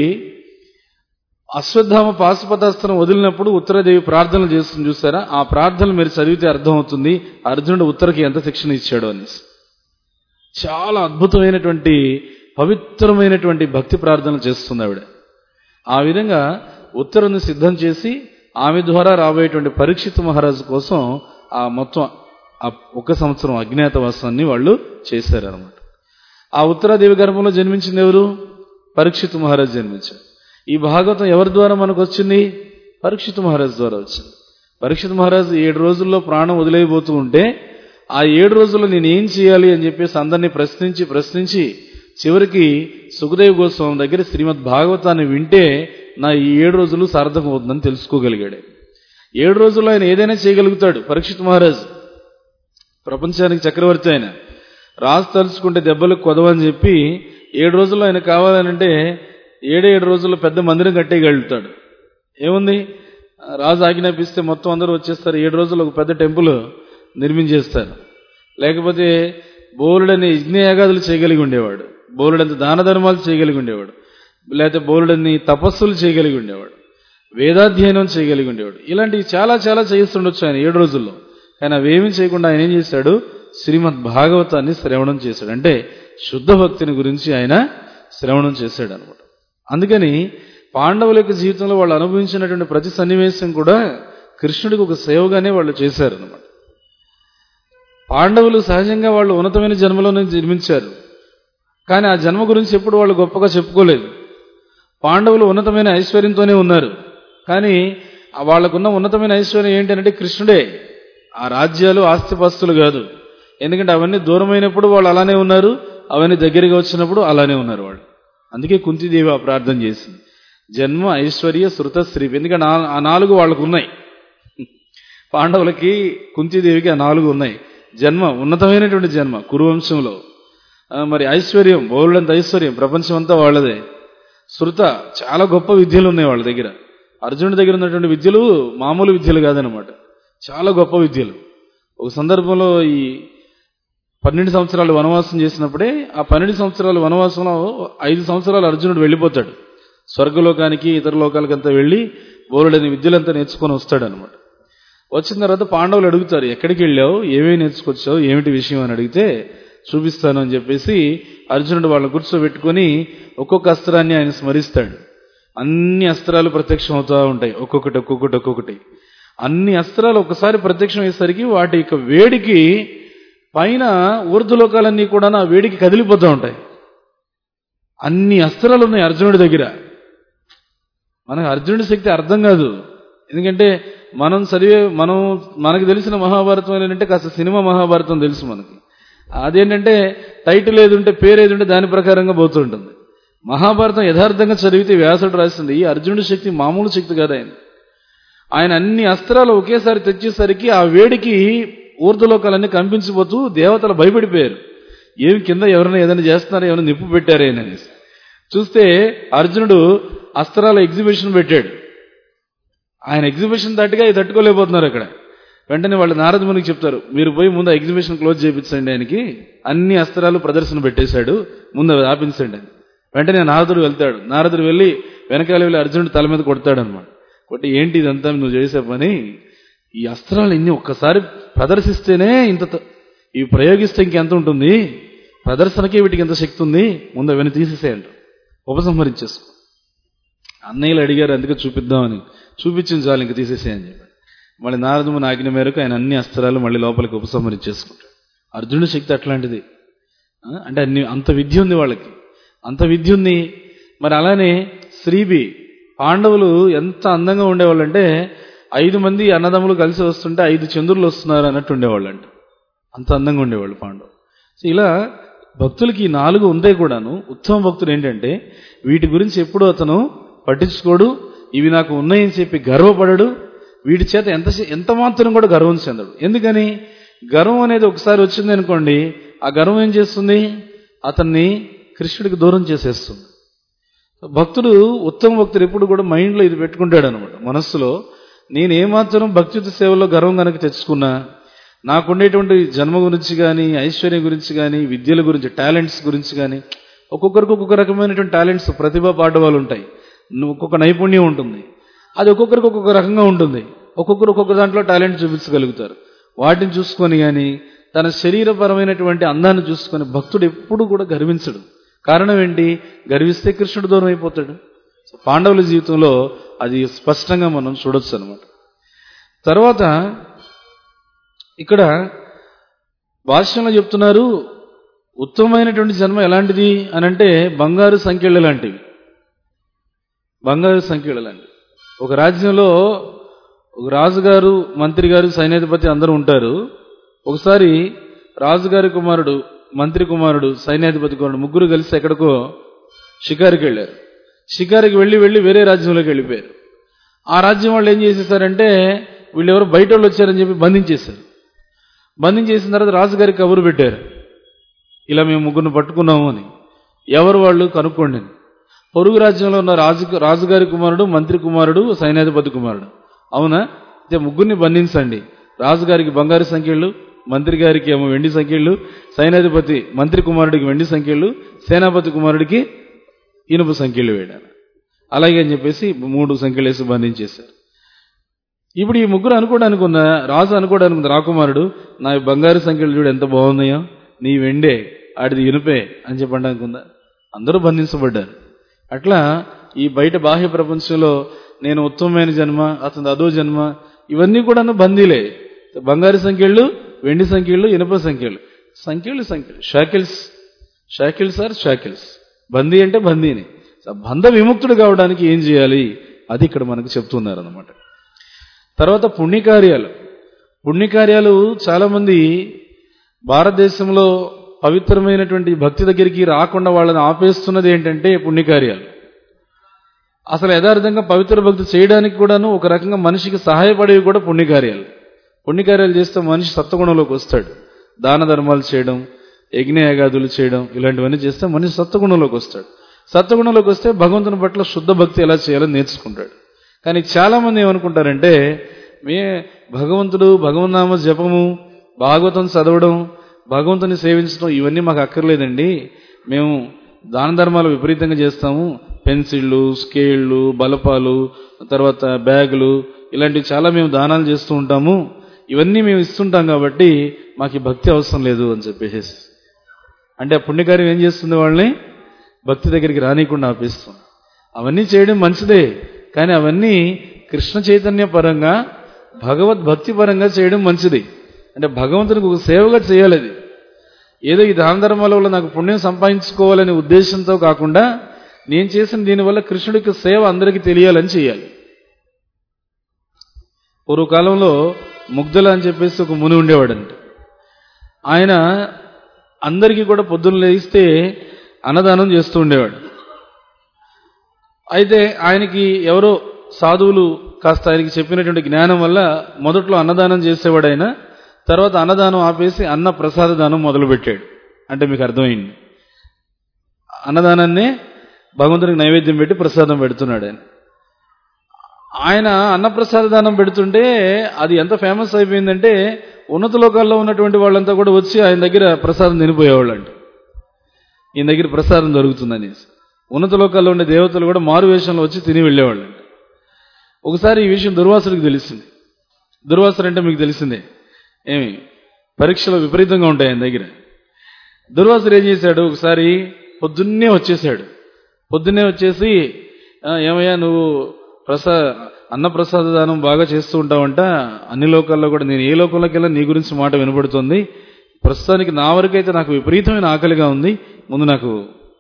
అశ్వత్థామ పాశుపతాస్త్రం వదిలినప్పుడు ఉత్తరాదేవి ప్రార్థనలు చేస్తుంది చూసారా ఆ ప్రార్థనలు మీరు చదివితే అర్థమవుతుంది అర్జునుడు ఉత్తరకి ఎంత శిక్షణ ఇచ్చాడో అనేసి చాలా అద్భుతమైనటువంటి పవిత్రమైనటువంటి భక్తి ప్రార్థనలు చేస్తుంది ఆవిడ ఆ విధంగా ఉత్తరుని సిద్ధం చేసి ఆమె ద్వారా రాబోయేటువంటి పరీక్షిత్ మహారాజు కోసం ఆ మొత్తం ఆ ఒక సంవత్సరం అజ్ఞాతవాసాన్ని వాళ్ళు చేశారనమాట ఆ ఉత్తరాదేవి గర్భంలో జన్మించింది ఎవరు పరీక్షిత్ మహారాజు జన్మించారు ఈ భాగవతం ఎవరి ద్వారా మనకు వచ్చింది పరీక్షిత్ మహారాజు ద్వారా వచ్చింది పరీక్షిత్ మహారాజు ఏడు రోజుల్లో ప్రాణం వదిలేయబోతూ ఉంటే ఆ ఏడు రోజుల్లో నేను ఏం చేయాలి అని చెప్పేసి అందరినీ ప్రశ్నించి ప్రశ్నించి చివరికి సుఖదేవ్ గోస్వామి దగ్గర శ్రీమద్ భాగవతాన్ని వింటే నా ఈ ఏడు రోజులు సార్థకం అవుతుందని తెలుసుకోగలిగాడు ఏడు రోజుల్లో ఆయన ఏదైనా చేయగలుగుతాడు పరీక్షిత్ మహారాజ్ ప్రపంచానికి చక్రవర్తి ఆయన రాజు తలుచుకుంటే దెబ్బలకు కొదవని చెప్పి ఏడు రోజుల్లో ఆయన కావాలనంటే ఏడే ఏడు రోజుల్లో పెద్ద మందిరం కట్టేయగలుగుతాడు ఏముంది రాజు ఆజ్ఞాపిస్తే మొత్తం అందరూ వచ్చేస్తారు ఏడు రోజుల్లో ఒక పెద్ద టెంపుల్ నిర్మించేస్తారు లేకపోతే బోలుడని యజ్ఞయాగాదులు చేయగలిగి ఉండేవాడు బోలుడంత దాన ధర్మాలు చేయగలిగి ఉండేవాడు లేకపోతే బోలుడని తపస్సులు చేయగలిగి ఉండేవాడు వేదాధ్యయనం చేయగలిగి ఉండేవాడు ఇలాంటివి చాలా చాలా చేస్తుండొచ్చు ఆయన ఏడు రోజుల్లో కానీ అవేమీ చేయకుండా ఆయన ఏం చేశాడు శ్రీమద్ భాగవతాన్ని శ్రవణం చేశాడు అంటే శుద్ధ భక్తిని గురించి ఆయన శ్రవణం చేశాడు అనమాట అందుకని పాండవుల యొక్క జీవితంలో వాళ్ళు అనుభవించినటువంటి ప్రతి సన్నివేశం కూడా కృష్ణుడికి ఒక సేవగానే వాళ్ళు చేశారు అనమాట పాండవులు సహజంగా వాళ్ళు ఉన్నతమైన జన్మలోనే జన్మించారు కానీ ఆ జన్మ గురించి ఎప్పుడు వాళ్ళు గొప్పగా చెప్పుకోలేదు పాండవులు ఉన్నతమైన ఐశ్వర్యంతోనే ఉన్నారు కానీ ఆ వాళ్ళకున్న ఉన్నతమైన ఐశ్వర్యం ఏంటంటే కృష్ణుడే ఆ రాజ్యాలు ఆస్తిపాస్తులు కాదు ఎందుకంటే అవన్నీ దూరమైనప్పుడు వాళ్ళు అలానే ఉన్నారు అవన్నీ దగ్గరికి వచ్చినప్పుడు అలానే ఉన్నారు వాళ్ళు అందుకే కుంతిదేవి ఆ ప్రార్థన చేసింది జన్మ ఐశ్వర్య శృత శ్రీ ఎందుకంటే ఆ- ఆ నాలుగు వాళ్ళకు ఉన్నాయి పాండవులకి కుంతిదేవికి ఆ నాలుగు ఉన్నాయి జన్మ ఉన్నతమైనటువంటి జన్మ కురువంశంలో ఆ, మరి ఐశ్వర్యం బౌరుడంత ఐశ్వర్యం ప్రపంచం అంతా వాళ్ళదే శృత చాలా గొప్ప విద్యలు ఉన్నాయి వాళ్ళ దగ్గర అర్జునుడి దగ్గర ఉన్నటువంటి విద్యలు మామూలు విద్యలు కాదనమాట చాలా గొప్ప విద్యలు ఒక సందర్భంలో ఈ పన్నెండు సంవత్సరాలు వనవాసం చేసినప్పుడే ఆ పన్నెండు సంవత్సరాల వనవాసంలో ఐదు సంవత్సరాలు అర్జునుడు వెళ్ళిపోతాడు స్వర్గలోకానికి ఇతర లోకాలకంతా వెళ్ళి బోరుడని విద్యలంతా నేర్చుకొని వస్తాడు అనమాట వచ్చిన తర్వాత పాండవులు అడుగుతారు ఎక్కడికి వెళ్ళావు ఏమేమి నేర్చుకొచ్చావు ఏమిటి విషయం అని అడిగితే చూపిస్తాను అని చెప్పేసి అర్జునుడు వాళ్ళని కూర్చోబెట్టుకొని ఒక్కొక్క అస్త్రాన్ని ఆయన స్మరిస్తాడు అన్ని అస్త్రాలు ప్రత్యక్షం అవుతూ ఉంటాయి ఒక్కొక్కటి ఒక్కొక్కటి ఒక్కొక్కటి అన్ని అస్త్రాలు ఒకసారి ప్రత్యక్షం అయ్యేసరికి వాటి యొక్క వేడికి పైన ఊర్ధ్వలోకాలన్నీ కూడా ఆ వేడికి కదిలిపోతూ ఉంటాయి అన్ని అస్త్రాలు ఉన్నాయి అర్జునుడి దగ్గర మనకు అర్జునుడి శక్తి అర్థం కాదు ఎందుకంటే మనం చదివే మనం మనకు తెలిసిన మహాభారతం ఏంటంటే కాస్త సినిమా మహాభారతం తెలుసు మనకి అదేంటంటే టైటిల్ ఏది ఉంటే పేరు ఏది ఉంటే దాని ప్రకారంగా పోతుంటుంది మహాభారతం యథార్థంగా చదివితే వ్యాసుడు రాసింది ఈ అర్జునుడి శక్తి మామూలు శక్తి కాదు ఆయన ఆయన అన్ని అస్త్రాలు ఒకేసారి తెచ్చేసరికి ఆ వేడికి ఊర్ధలోకాలన్నీ కంపించిపోతూ దేవతలు భయపడిపోయారు ఏమి కింద ఎవరైనా ఏదైనా చేస్తున్నారో ఏమైనా నిప్పు పెట్టారేనని అనేసి చూస్తే అర్జునుడు అస్త్రాల ఎగ్జిబిషన్ పెట్టాడు ఆయన ఎగ్జిబిషన్ తట్టుగా ఇది తట్టుకోలేకపోతున్నారు అక్కడ వెంటనే వాళ్ళు నారద మునికి చెప్తారు మీరు పోయి ముందు ఎగ్జిబిషన్ క్లోజ్ చేయించండి ఆయనకి అన్ని అస్త్రాలు ప్రదర్శన పెట్టేశాడు ముందు అవి ఆపించండి అని వెంటనే నారదుడు వెళ్తాడు నారదుడు వెళ్ళి వెనకాల వెళ్ళి అర్జునుడు తల మీద కొడతాడు అనమాట కొట్టి ఏంటి ఇదంతా నువ్వు చేసే పని ఈ అస్త్రాలు ఇన్ని ఒక్కసారి ప్రదర్శిస్తేనే ఇంత త- ఇవి ప్రయోగిస్తే ఇంకెంత ఉంటుంది ప్రదర్శనకే వీటికి ఎంత శక్తి ఉంది ముందు అవన్నీ తీసేసేయండి ఉపసంహరించేసుకో అన్నయ్యలు అడిగారు అందుకే చూపిద్దామని చూపించింది చాలు ఇంక తీసేసేయని చెప్పాడు మళ్ళీ నారదముని ఆజ్ఞ మేరకు ఆయన అన్ని అస్త్రాలు మళ్ళీ లోపలికి ఉపసంహరించేసుకుంటాడు అర్జునుడి శక్తి అట్లాంటిది ఆ, అంటే అన్ని అంత విద్య ఉంది వాళ్ళకి అంత విద్య ఉంది మరి అలానే శ్రీబి పాండవులు ఎంత అందంగా ఉండేవాళ్ళంటే ఐదు మంది అన్నదమ్ములు కలిసి వస్తుంటే ఐదు చంద్రులు వస్తున్నారు అన్నట్టు ఉండేవాళ్ళంట అంత అందంగా ఉండేవాళ్ళు పాండవులు సో ఇలా భక్తులకి ఈ నాలుగు ఉందే కూడాను ఉత్తమ భక్తుడు ఏంటంటే వీటి గురించి ఎప్పుడూ అతను పట్టించుకోడు ఇవి నాకు ఉన్నాయని చెప్పి గర్వపడడు వీటి చేత ఎంత ఎంత మాత్రం కూడా గర్వం చెందడు ఎందుకని గర్వం అనేది ఒకసారి వచ్చింది అనుకోండి ఆ గర్వం ఏం చేస్తుంది అతన్ని కృష్ణుడికి దూరం చేసేస్తుంది భక్తుడు ఉత్తమ భక్తుడు ఎప్పుడు కూడా మైండ్లో ఇది పెట్టుకుంటాడు అనమాట మనస్సులో నేను ఏమాత్రం భక్తియుత సేవలో గర్వం కనుక తెచ్చుకున్నా నాకుండేటువంటి జన్మ గురించి కానీ ఐశ్వర్యం గురించి కానీ విద్యల గురించి టాలెంట్స్ గురించి కానీ ఒక్కొక్కరికి ఒక్కొక్క రకమైనటువంటి టాలెంట్స్ ప్రతిభా పాఠవాలు ఉంటాయి ను- ఒక్కొక్క నైపుణ్యం ఉంటుంది అది ఒక్కొక్కరికి ఒక్కొక్క రకంగా ఉంటుంది ఒక్కొక్కరు ఒక్కొక్క దాంట్లో టాలెంట్ చూపించగలుగుతారు వాటిని చూసుకొని కానీ తన శరీరపరమైనటువంటి అందాన్ని చూసుకొని భక్తుడు ఎప్పుడు కూడా గర్వించడు కారణం ఏంటి గర్విస్తే కృష్ణుడు దూరం అయిపోతాడు సో పాండవుల జీవితంలో అది స్పష్టంగా మనం చూడొచ్చు అనమాట తర్వాత ఇక్కడ భాష్యంలో చెప్తున్నారు ఉత్తమమైనటువంటి జన్మ ఎలాంటిది అని అంటే బంగారు సంఖ్యలు లాంటివి బంగారు సంఖ్యలు లాంటివి ఒక రాజ్యంలో ఒక రాజుగారు మంత్రి గారు సైన్యాధిపతి అందరూ ఉంటారు ఒకసారి రాజుగారి కుమారుడు మంత్రి కుమారుడు సైన్యాధిపతి కుమారుడు ముగ్గురు కలిసి ఎక్కడికో షికారుకి వెళ్ళారు షికారుకి వెళ్ళి వెళ్ళి వేరే రాజ్యంలోకి వెళ్ళిపోయారు ఆ రాజ్యం వాళ్ళు ఏం చేసేసారంటే వీళ్ళు ఎవరు బయట వాళ్ళు వచ్చారని చెప్పి బంధించేశారు బంధించేసిన తర్వాత రాజుగారికి కబురు పెట్టారు ఇలా మేము ముగ్గురిని పట్టుకున్నాము అని ఎవరు వాళ్ళు కనుక్కోండి అని. పొరుగు రాజ్యంలో ఉన్న రాజు రాజుగారి కుమారుడు మంత్రి కుమారుడు సైన్యాధిపతి కుమారుడు అవునా అయితే ముగ్గురిని బంధించండి రాజుగారికి బంగారు సంఖ్యలు మంత్రి గారికి ఏమో వెండి సంఖ్యలు సైన్యాధిపతి మంత్రి కుమారుడికి వెండి సంఖ్యలు సేనాపతి కుమారుడికి ఇనుప సంఖ్యలు వేయడాను అలాగే అని చెప్పేసి మూడు సంఖ్యలు వేసి బంధించేశారు ఇప్పుడు ఈ ముగ్గురు అనుకోవడానికి ఉన్న రాజు అనుకోవడానికి ఉన్న రాకుమారుడు నా ఈ బంగారు సంఖ్యలు చూడు ఎంత బాగున్నాయో నీ వెండే ఆడిది ఇనుపే అని చెప్పడానికి ఉందా అందరూ బంధించబడ్డారు అట్లా ఈ బయట బాహ్య ప్రపంచంలో నేను ఉత్తమమైన జన్మ అతని అదో జన్మ ఇవన్నీ కూడాను బందీలే బంగారు సంఖ్యలు వెండి సంఖ్యలు ఇనుప సంఖ్యలు సంఖ్యలు సంఖ్యలు షాకిల్స్ షాకిల్స్ ఆర్ షాకిల్స్ బందీ అంటే బందీని సో బంధ విముక్తుడు కావడానికి ఏం చేయాలి అది ఇక్కడ మనకు చెప్తున్నారు అనమాట తర్వాత పుణ్యకార్యాలు పుణ్యకార్యాలు చాలా మంది భారతదేశంలో పవిత్రమైనటువంటి భక్తి దగ్గరికి రాకుండా వాళ్ళని ఆపేస్తున్నది ఏంటంటే పుణ్యకార్యాలు అసలు యథార్థంగా పవిత్ర భక్తి చేయడానికి కూడాను ఒక రకంగా మనిషికి సహాయపడేవి కూడా పుణ్యకార్యాలు పుణ్యకార్యాలు చేస్తే మనిషి సత్వగుణంలోకి వస్తాడు దాన ధర్మాలు చేయడం యజ్ఞయాగాదులు చేయడం ఇలాంటివన్నీ చేస్తే మనిషి సత్వగుణంలోకి వస్తాడు సత్వగుణంలోకి వస్తే భగవంతుని పట్ల శుద్ధ భక్తి ఎలా చేయాలో నేర్చుకుంటాడు కానీ చాలా మంది ఏమనుకుంటారంటే మే భగవంతుడు భగవన్నామ జపము భాగవతం చదవడం భగవంతుని సేవించడం ఇవన్నీ మాకు అక్కర్లేదండి మేము దాన ధర్మాలు విపరీతంగా చేస్తాము పెన్సిళ్ళు స్కేళ్ళు బలపాలు తర్వాత బ్యాగులు ఇలాంటివి చాలా మేము దానాలు చేస్తూ ఉంటాము ఇవన్నీ మేము ఇస్తుంటాం కాబట్టి మాకు ఈ భక్తి అవసరం లేదు అని చెప్పేసి అంటే ఆ పుణ్యకార్యం ఏం చేస్తుంది వాళ్ళని భక్తి దగ్గరికి రానికుండా ఆపేస్తుంది అవన్నీ చేయడం మంచిదే కానీ అవన్నీ కృష్ణ చైతన్య పరంగా భగవద్భక్తి పరంగా చేయడం మంచిది అంటే భగవంతునికి ఒక సేవగా చేయాలి అది ఏదో ఈ దాన ధర్మాల వల్ల నాకు పుణ్యం సంపాదించుకోవాలనే ఉద్దేశంతో కాకుండా నేను చేసిన దీనివల్ల కృష్ణుడికి సేవ అందరికీ తెలియాలని చేయాలి పూర్వకాలంలో ముగ్ధుల అని చెప్పేసి ఒక ముని ఉండేవాడంట ఆయన అందరికీ కూడా పొద్దున్న లేస్తే అన్నదానం చేస్తూ ఉండేవాడు అయితే ఆయనకి ఎవరో సాధువులు కాస్త ఆయనకి చెప్పినటువంటి జ్ఞానం వల్ల మొదట్లో అన్నదానం చేసేవాడు ఆయన తర్వాత అన్నదానం ఆపేసి అన్న ప్రసాద దానం మొదలుపెట్టాడు అంటే మీకు అర్థమైంది అన్నదానాన్నే భగవంతునికి నైవేద్యం పెట్టి ప్రసాదం పెడుతున్నాడు ఆయన ఆయన అన్నప్రసాద దానం పెడుతుంటే అది ఎంత ఫేమస్ అయిపోయిందంటే ఉన్నత లోకాల్లో ఉన్నటువంటి వాళ్ళంతా కూడా వచ్చి ఆయన దగ్గర ప్రసాదం తినిపోయేవాళ్ళు అంట ఈయన దగ్గర ప్రసాదం దొరుకుతుందని ఉన్నత లోకాల్లో ఉండే దేవతలు కూడా మారు వేషంలో వచ్చి తిని వెళ్ళేవాళ్ళు అంట ఒకసారి ఈ విషయం దుర్వాసుడికి తెలిసింది దుర్వాసుడు అంటే మీకు తెలిసిందే ఏమి పరీక్షలు విపరీతంగా ఉంటాయి ఆయన దగ్గర దుర్వాసుడు ఏం చేశాడు ఒకసారి పొద్దున్నే వచ్చేసాడు పొద్దున్నే వచ్చేసి "ఆ, ఏమయ్యా నువ్వు ప్రసా అన్నప్రసాద దానం బాగా చేస్తూ ఉంటావంట అన్ని లోకాల్లో కూడా నేను ఏ లోకంలోకెళ్ళా నీ గురించి మాట వినపడుతుంది ప్రస్తుతానికి నా వరకైతే నాకు విపరీతమైన ఆకలిగా ఉంది ముందు నాకు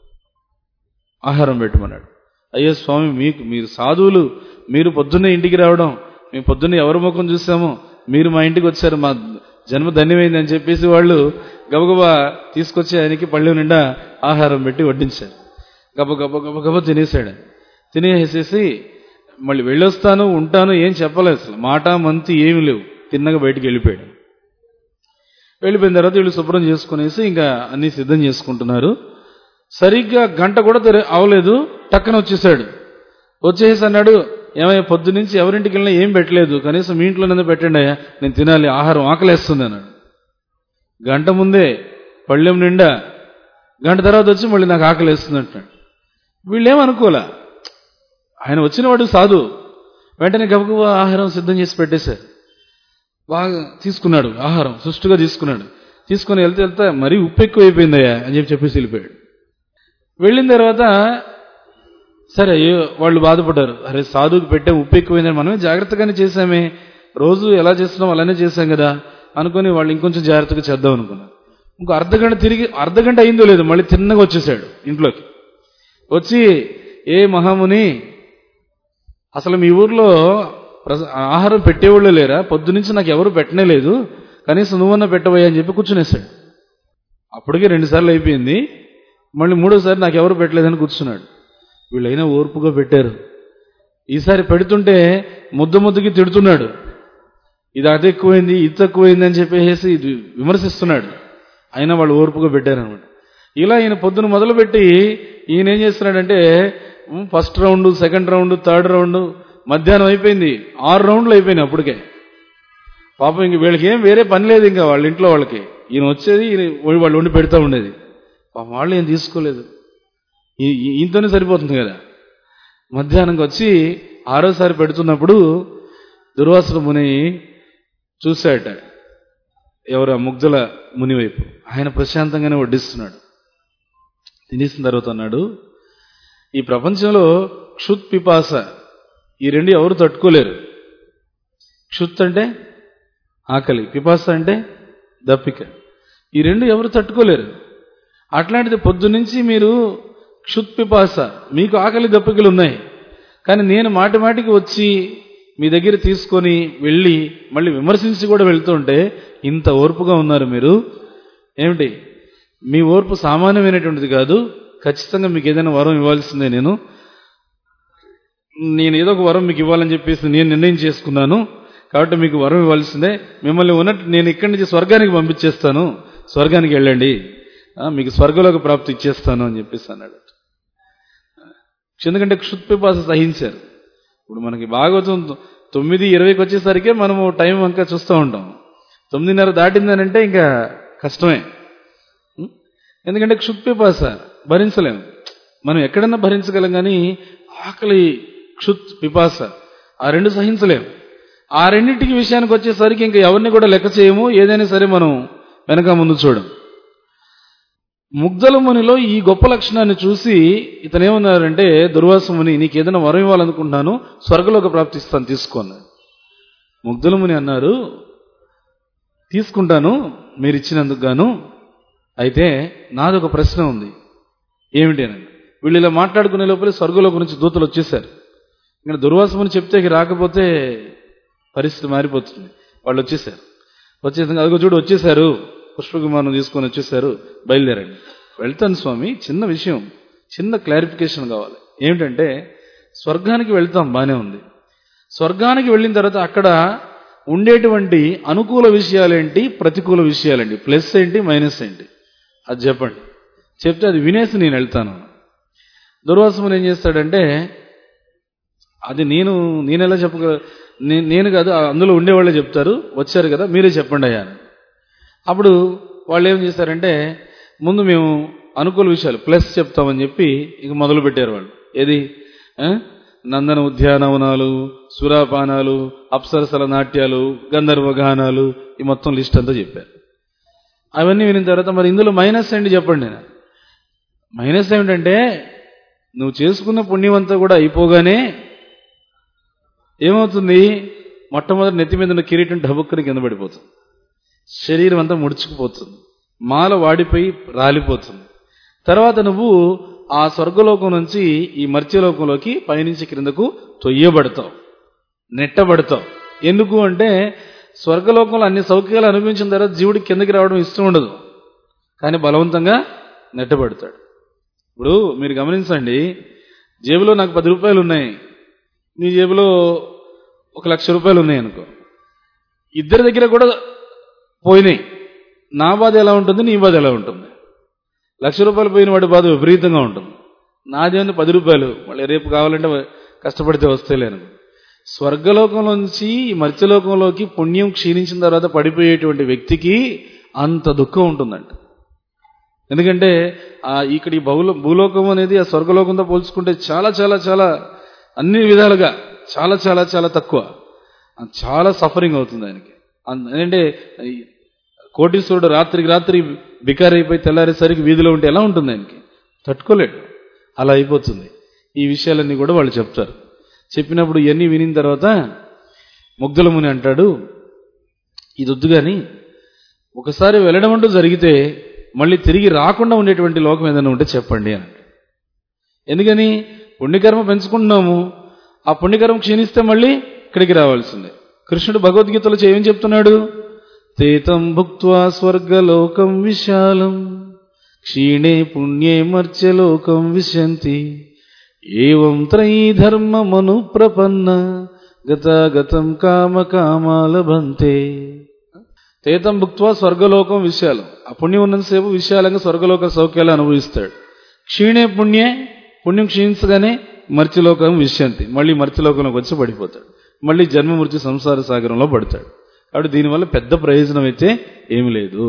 ఆహారం పెట్టమన్నాడు అయ్యో స్వామి మీకు మీరు సాధువులు మీరు పొద్దున్నే ఇంటికి రావడం మేము పొద్దున్నే ఎవరి ముఖం చూసామో మీరు మా ఇంటికి వచ్చారు మా జన్మ ధన్యమైంది అని చెప్పేసి వాళ్ళు గబగబా తీసుకొచ్చి ఆయనకి పళ్ళెం నిండా ఆహారం పెట్టి వడ్డించారు గబ గబ గబ గబ తినేసాడు తినేసేసి మళ్ళీ వెళ్ళొస్తాను ఉంటాను ఏం చెప్పలేదు అసలు మాట మంతి ఏమీ లేవు తిన్నగా బయటికి వెళ్ళిపోయాడు వెళ్ళిపోయిన తర్వాత వీళ్ళు శుభ్రం చేసుకునేసి ఇంకా అన్ని సిద్ధం చేసుకుంటున్నారు సరిగ్గా గంట కూడా తెర అవలేదు టక్కన వచ్చేసాడు వచ్చేసి అన్నాడు ఏమయ్యా పొద్దు నుంచి ఎవరింటికి వెళ్ళినా ఏం పెట్టలేదు కనీసం మీ ఇంట్లోనే పెట్టండి అయ్యా నేను తినాలి ఆహారం ఆకలేస్తుంది అన్నాడు గంట ముందే పళ్ళెం నిండా గంట తర్వాత వచ్చి మళ్ళీ నాకు ఆకలేస్తుంది అంటున్నాడు వీళ్ళేమనుకోలే ఆయన వచ్చినవాడు సాధు వెంటనే గబగబా ఆహారం సిద్ధం చేసి పెట్టేశారు బాగా తీసుకున్నాడు ఆహారం సుష్టుగా తీసుకున్నాడు తీసుకొని వెళ్తే వెళ్తే మరీ ఉప్పు ఎక్కువ అయిపోయిందయ్యా అని చెప్పి చెప్పేసి వెళ్ళిపోయాడు వెళ్ళిన తర్వాత సరే అయ్యో వాళ్ళు బాధపడ్డారు అరే సాధువుకి పెట్టే ఉప్పు ఎక్కువైందని మనమే జాగ్రత్తగానే చేసామే రోజు ఎలా చేస్తున్నాం అలానే చేసాం కదా అనుకుని వాళ్ళు ఇంకొంచెం జాగ్రత్తగా చేద్దాం అనుకున్నారు ఇంకో అర్ధగంట తిరిగి అర్ధగంట అయిందో లేదు మళ్ళీ తిన్నగా వచ్చేసాడు ఇంట్లోకి వచ్చి ఏ మహాముని అసలు మీ ఊర్లో ప్రస- ఆహారం పెట్టేవాళ్ళు లేరా పొద్దునుంచి నాకు ఎవరు పెట్టనే లేదు కనీసం నువ్వన్నా పెట్టబోయా అని చెప్పి కూర్చునేశాడు అప్పటికే రెండు సార్లు అయిపోయింది మళ్ళీ మూడోసారి నాకు ఎవరు పెట్టలేదని కూర్చున్నాడు వీళ్ళైనా ఓర్పుగా పెట్టారు ఈసారి పెడుతుంటే ముద్ద ముద్దకి తిడుతున్నాడు ఇది అది ఎక్కువైంది ఇది తక్కువైంది అని చెప్పేసి ఇది విమర్శిస్తున్నాడు అయినా వాళ్ళు ఓర్పుగా పెట్టారనమాట ఇలా ఈయన పొద్దున మొదలుపెట్టి ఈయన ఏం చేస్తున్నాడంటే um, first round second round third round మధ్యాహ్నం అయిపోయింది ఆరు రౌండ్లు అయిపోయినాయి అప్పటికే పాపం ఇంక వీళ్ళకి ఏం వేరే పని లేదు ఇంకా వాళ్ళ ఇంట్లో వాళ్ళకి ఈయన వచ్చేది ఈయన వాళ్ళు వండి పెడతా ఉండేది పాపం వాళ్ళు ఏం తీసుకోలేదు ఈ- ఈ- ఈయనతోనే సరిపోతుంది కదా మధ్యాహ్నంకి వచ్చి ఆరోసారి పెడుతున్నప్పుడు దుర్వాసుల ముని చూశాడట ఎవరు ఆ ముగ్ధుల ముని వైపు ఆయన ప్రశాంతంగానే వడ్డిస్తున్నాడు తినేసిన తర్వాత అన్నాడు ఈ ప్రపంచంలో క్షుత్ పిపాస ఈ రెండు ఎవరు తట్టుకోలేరు క్షుత్ అంటే ఆకలి పిపాస అంటే దప్పిక ఈ రెండు ఎవరు తట్టుకోలేరు అట్లాంటిది పొద్దునుంచి మీరు క్షుత్ పిపాస మీకు ఆకలి దప్పికలు ఉన్నాయి కానీ నేను మాటి మాటికి వచ్చి మీ దగ్గర తీసుకొని వెళ్ళి మళ్ళీ విమర్శించి కూడా వెళ్తుంటే ఇంత ఓర్పుగా ఉన్నారు మీరు ఏమిటి మీ ఓర్పు సామాన్యమైనటువంటిది కాదు ఖచ్చితంగా మీకు ఏదైనా వరం ఇవ్వాల్సిందే నేను నేను ఏదో ఒక వరం మీకు ఇవ్వాలని చెప్పేసి నేను నిర్ణయం చేసుకున్నాను కాబట్టి మీకు వరం ఇవ్వాల్సిందే మిమ్మల్ని ఉన్నట్టు నేను ఇక్కడి నుంచి స్వర్గానికి పంపించేస్తాను స్వర్గానికి వెళ్ళండి ఆ, మీకు స్వర్గలోక ప్రాప్తి ఇచ్చేస్తాను అని చెప్పేసి అన్నాడు ఎందుకంటే క్షుత్పిపాస సహించారు ఇప్పుడు మనకి భాగవతం తొమ్మిది ఇరవైకి వచ్చేసరికి మనము టైం ఇంకా చూస్తూ ఉంటాం తొమ్మిదిన్నర దాటిందనంటే ఇంకా కష్టమే ఉం? ఎందుకంటే క్షుత్పిపాస భరించలేము మనం ఎక్కడన్నా భరించగలం కానీ ఆకలి క్షుత్ పిపాస ఆ రెండు సహించలేము ఆ రెండింటికి విషయానికి వచ్చేసరికి ఇంకా ఎవరిని కూడా లెక్క చేయము ఏదైనా సరే మనం వెనక ముందు చూడం ముగ్ధల మునిలో ఈ గొప్ప లక్షణాన్ని చూసి ఇతను ఏమన్నారంటే దుర్వాస ముని నీకు ఏదైనా వరం ఇవ్వాలనుకుంటున్నాను స్వర్గలోక ప్రాప్తిస్తాను తీసుకోన్నాడు ముగ్ధుల ముని అన్నారు తీసుకుంటాను మీరు ఇచ్చినందుకు గాను అయితే నాదొక ప్రశ్న ఉంది ఏమిటి అని వీళ్ళు ఇలా మాట్లాడుకునే లోపలే స్వర్గలోక నుంచి దూతలు వచ్చేసారు ఇక్కడ దుర్వాసముని చెప్తే ఇక రాకపోతే పరిస్థితి మారిపోతుంది వాళ్ళు వచ్చేసారు వచ్చేసాక అదిగో చూడు వచ్చేసారు పుష్పకుమార్ను తీసుకొని వచ్చేసారు బయలుదేరండి వెళ్తాను స్వామి చిన్న విషయం చిన్న క్లారిఫికేషన్ కావాలి ఏమిటంటే స్వర్గానికి వెళ్తాం బానే ఉంది స్వర్గానికి వెళ్ళిన తర్వాత అక్కడ ఉండేటువంటి అనుకూల విషయాలేంటి ప్రతికూల విషయాలేంటి ప్లస్ ఏంటి మైనస్ ఏంటి అది చెప్పండి చెప్తే అది వినేసి నేను వెళ్తాను దుర్వాసముని ఏం చేస్తాడంటే అది నేను నేను ఎలా చెప్పగ నే- నేను కాదు అందులో ఉండేవాళ్ళే చెప్తారు వచ్చారు కదా మీరే చెప్పండి అయ్యా అని. అప్పుడు వాళ్ళు ఏం చేశారంటే ముందు మేము అనుకూల విషయాలు ప్లస్ చెప్తామని చెప్పి ఇక మొదలు పెట్టారు వాళ్ళు ఏది ఆ? నందన ఉద్యానవనాలు సురాపానాలు అప్సరసల నాట్యాలు గంధర్వ గానాలు ఈ మొత్తం లిస్ట్ అంతా చెప్పారు అవన్నీ వినిన తర్వాత మరి ఇందులో మైనస్ ఏంటి చెప్పండి నేను మైనస్ ఏమిటంటే నువ్వు చేసుకున్న పుణ్యం అంతా కూడా అయిపోగానే ఏమవుతుంది మొట్టమొదటి నెత్తి మీద ఉన్న కిరీటం డబుక్కని కింద పడిపోతుంది శరీరం అంతా ముడుచుకుపోతుంది మాల వాడిపోయి రాలిపోతుంది తర్వాత నువ్వు ఆ స్వర్గలోకం నుంచి ఈ మర్త్యలోకంలోకి పైనుంచి క్రిందకు తొయ్యబడతావు నెట్టబడతావు ఎందుకు అంటే స్వర్గలోకంలో అన్ని సౌఖ్యాలు అనుభవించిన తర్వాత జీవుడికి కిందకి రావడం ఇష్టం ఉండదు కానీ బలవంతంగా నెట్టబడతాడు ఇప్పుడు మీరు గమనించండి జేబులో నాకు పది రూపాయలు ఉన్నాయి నీ జేబులో ఒక లక్ష రూపాయలు ఉన్నాయి అనుకో ఇద్దరి దగ్గర కూడా పోయినాయి నా బాధ ఎలా ఉంటుంది నీ బాధ ఎలా ఉంటుంది లక్ష రూపాయలు పోయిన వాడి బాధ విపరీతంగా ఉంటుంది నాదేంది పది రూపాయలు మళ్ళీ రేపు కావాలంటే కష్టపడితే వస్తేలేను స్వర్గలోకంలోంచి ఈ మత్స్యలోకంలోకి పుణ్యం క్షీణించిన తర్వాత పడిపోయేటువంటి వ్యక్తికి అంత దుఃఖం ఉంటుందంట ఎందుకంటే ఆ ఇక్కడ ఈ బహులో భూలోకం అనేది ఆ స్వర్గలోకంతో పోల్చుకుంటే చాలా చాలా చాలా అన్ని విధాలుగా చాలా చాలా చాలా తక్కువ ఆ చాలా సఫరింగ్ అవుతుంది ఆయనకి అన్- ఏంటంటే ఈ కోటీశ్వరుడు రాత్రికి రాత్రి బికారి అయిపోయి తెల్లారేసరికి వీధిలో ఉంటే ఎలా ఉంటుంది ఆయనకి తట్టుకోలేడు అలా అయిపోతుంది ఈ విషయాలన్నీ కూడా వాళ్ళు చెప్తారు చెప్పినప్పుడు ఇవన్నీ వినిన తర్వాత ముగ్ధుల ముని అంటాడు ఇది వద్దు కానీ ఒకసారి వెళ్ళడం అంటూ జరిగితే మళ్ళీ తిరిగి రాకుండా ఉండేటువంటి లోకం ఏదైనా ఉంటే చెప్పండి అని అంటాడు. ఎందుకని పుణ్యకర్మ పెంచుకుంటున్నాము ఆ పుణ్యకర్మ క్షీణిస్తే మళ్ళీ ఇక్కడికి రావాల్సిందే కృష్ణుడు భగవద్గీతలో ఏం చెప్తున్నాడు తేతం భుక్త్వా స్వర్గలోకం విశాలం క్షీణే పుణ్యే మర్త్యలోకం విశంతి ఏవం త్రయీ ధర్మమను ప్రపన్న గతాగతం కామ కామాలభంతే తేతం భుక్త్వా స్వర్గలోకం విశాలం ఆ పుణ్యం ఉన్నంతసేపు విశాలంగా స్వర్గలోక సౌఖ్యాలు అనుభవిస్తాడు క్షీణే పుణ్యే పుణ్యం క్షీణించగానే మర్త్యలోకం విశ్యంతి మళ్ళీ మర్త్యలోకంలోకి వచ్చి పడిపోతాడు మళ్ళీ జన్మ మృత్యు సంసార సాగరంలో పడతాడు కాబట్టి దీనివల్ల పెద్ద ప్రయోజనం అయితే ఏమి లేదు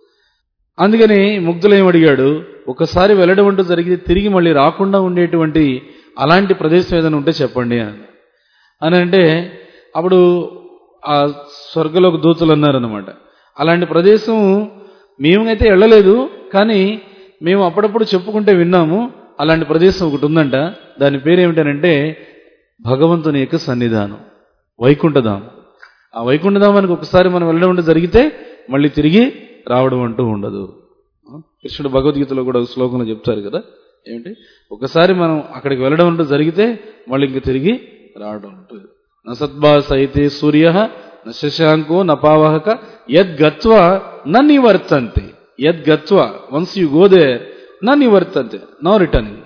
అందుకని ముగ్ధులు ఏమడిగాడు ఒకసారి వెళ్ళడం అంటూ జరిగితే తిరిగి మళ్ళీ రాకుండా ఉండేటువంటి అలాంటి ప్రదేశం ఏదైనా ఉంటే చెప్పండి అని అని అంటే అప్పుడు ఆ స్వర్గలోక దూతలు అన్నారనమాట అలాంటి ప్రదేశం మేమైతే వెళ్ళలేదు కానీ మేము అప్పుడప్పుడు చెప్పుకుంటే విన్నాము అలాంటి ప్రదేశం ఒకటి ఉందంట దాని పేరు ఏమిటనంటే భగవంతుని యొక్క సన్నిధానం వైకుంఠధామం ఆ వైకుంఠధామానికి ఒకసారి మనం వెళ్ళడం అంటూ జరిగితే మళ్ళీ తిరిగి రావడం అంటూ ఉండదు కృష్ణుడు భగవద్గీతలో కూడా ఒక శ్లోకంలో చెప్తారు కదా ఏమిటి ఒకసారి మనం అక్కడికి వెళ్ళడం అంటూ జరిగితే మళ్ళీ ఇంక తిరిగి రావడం ఉంటుంది నసద్భాస అయితే సూర్య న శశాంకో నపావహక యద్గత్వా న నివర్తంతే యద్గత్వా వన్స్ యు గో దేర్ న నివర్తంతే నో రిటర్నింగ్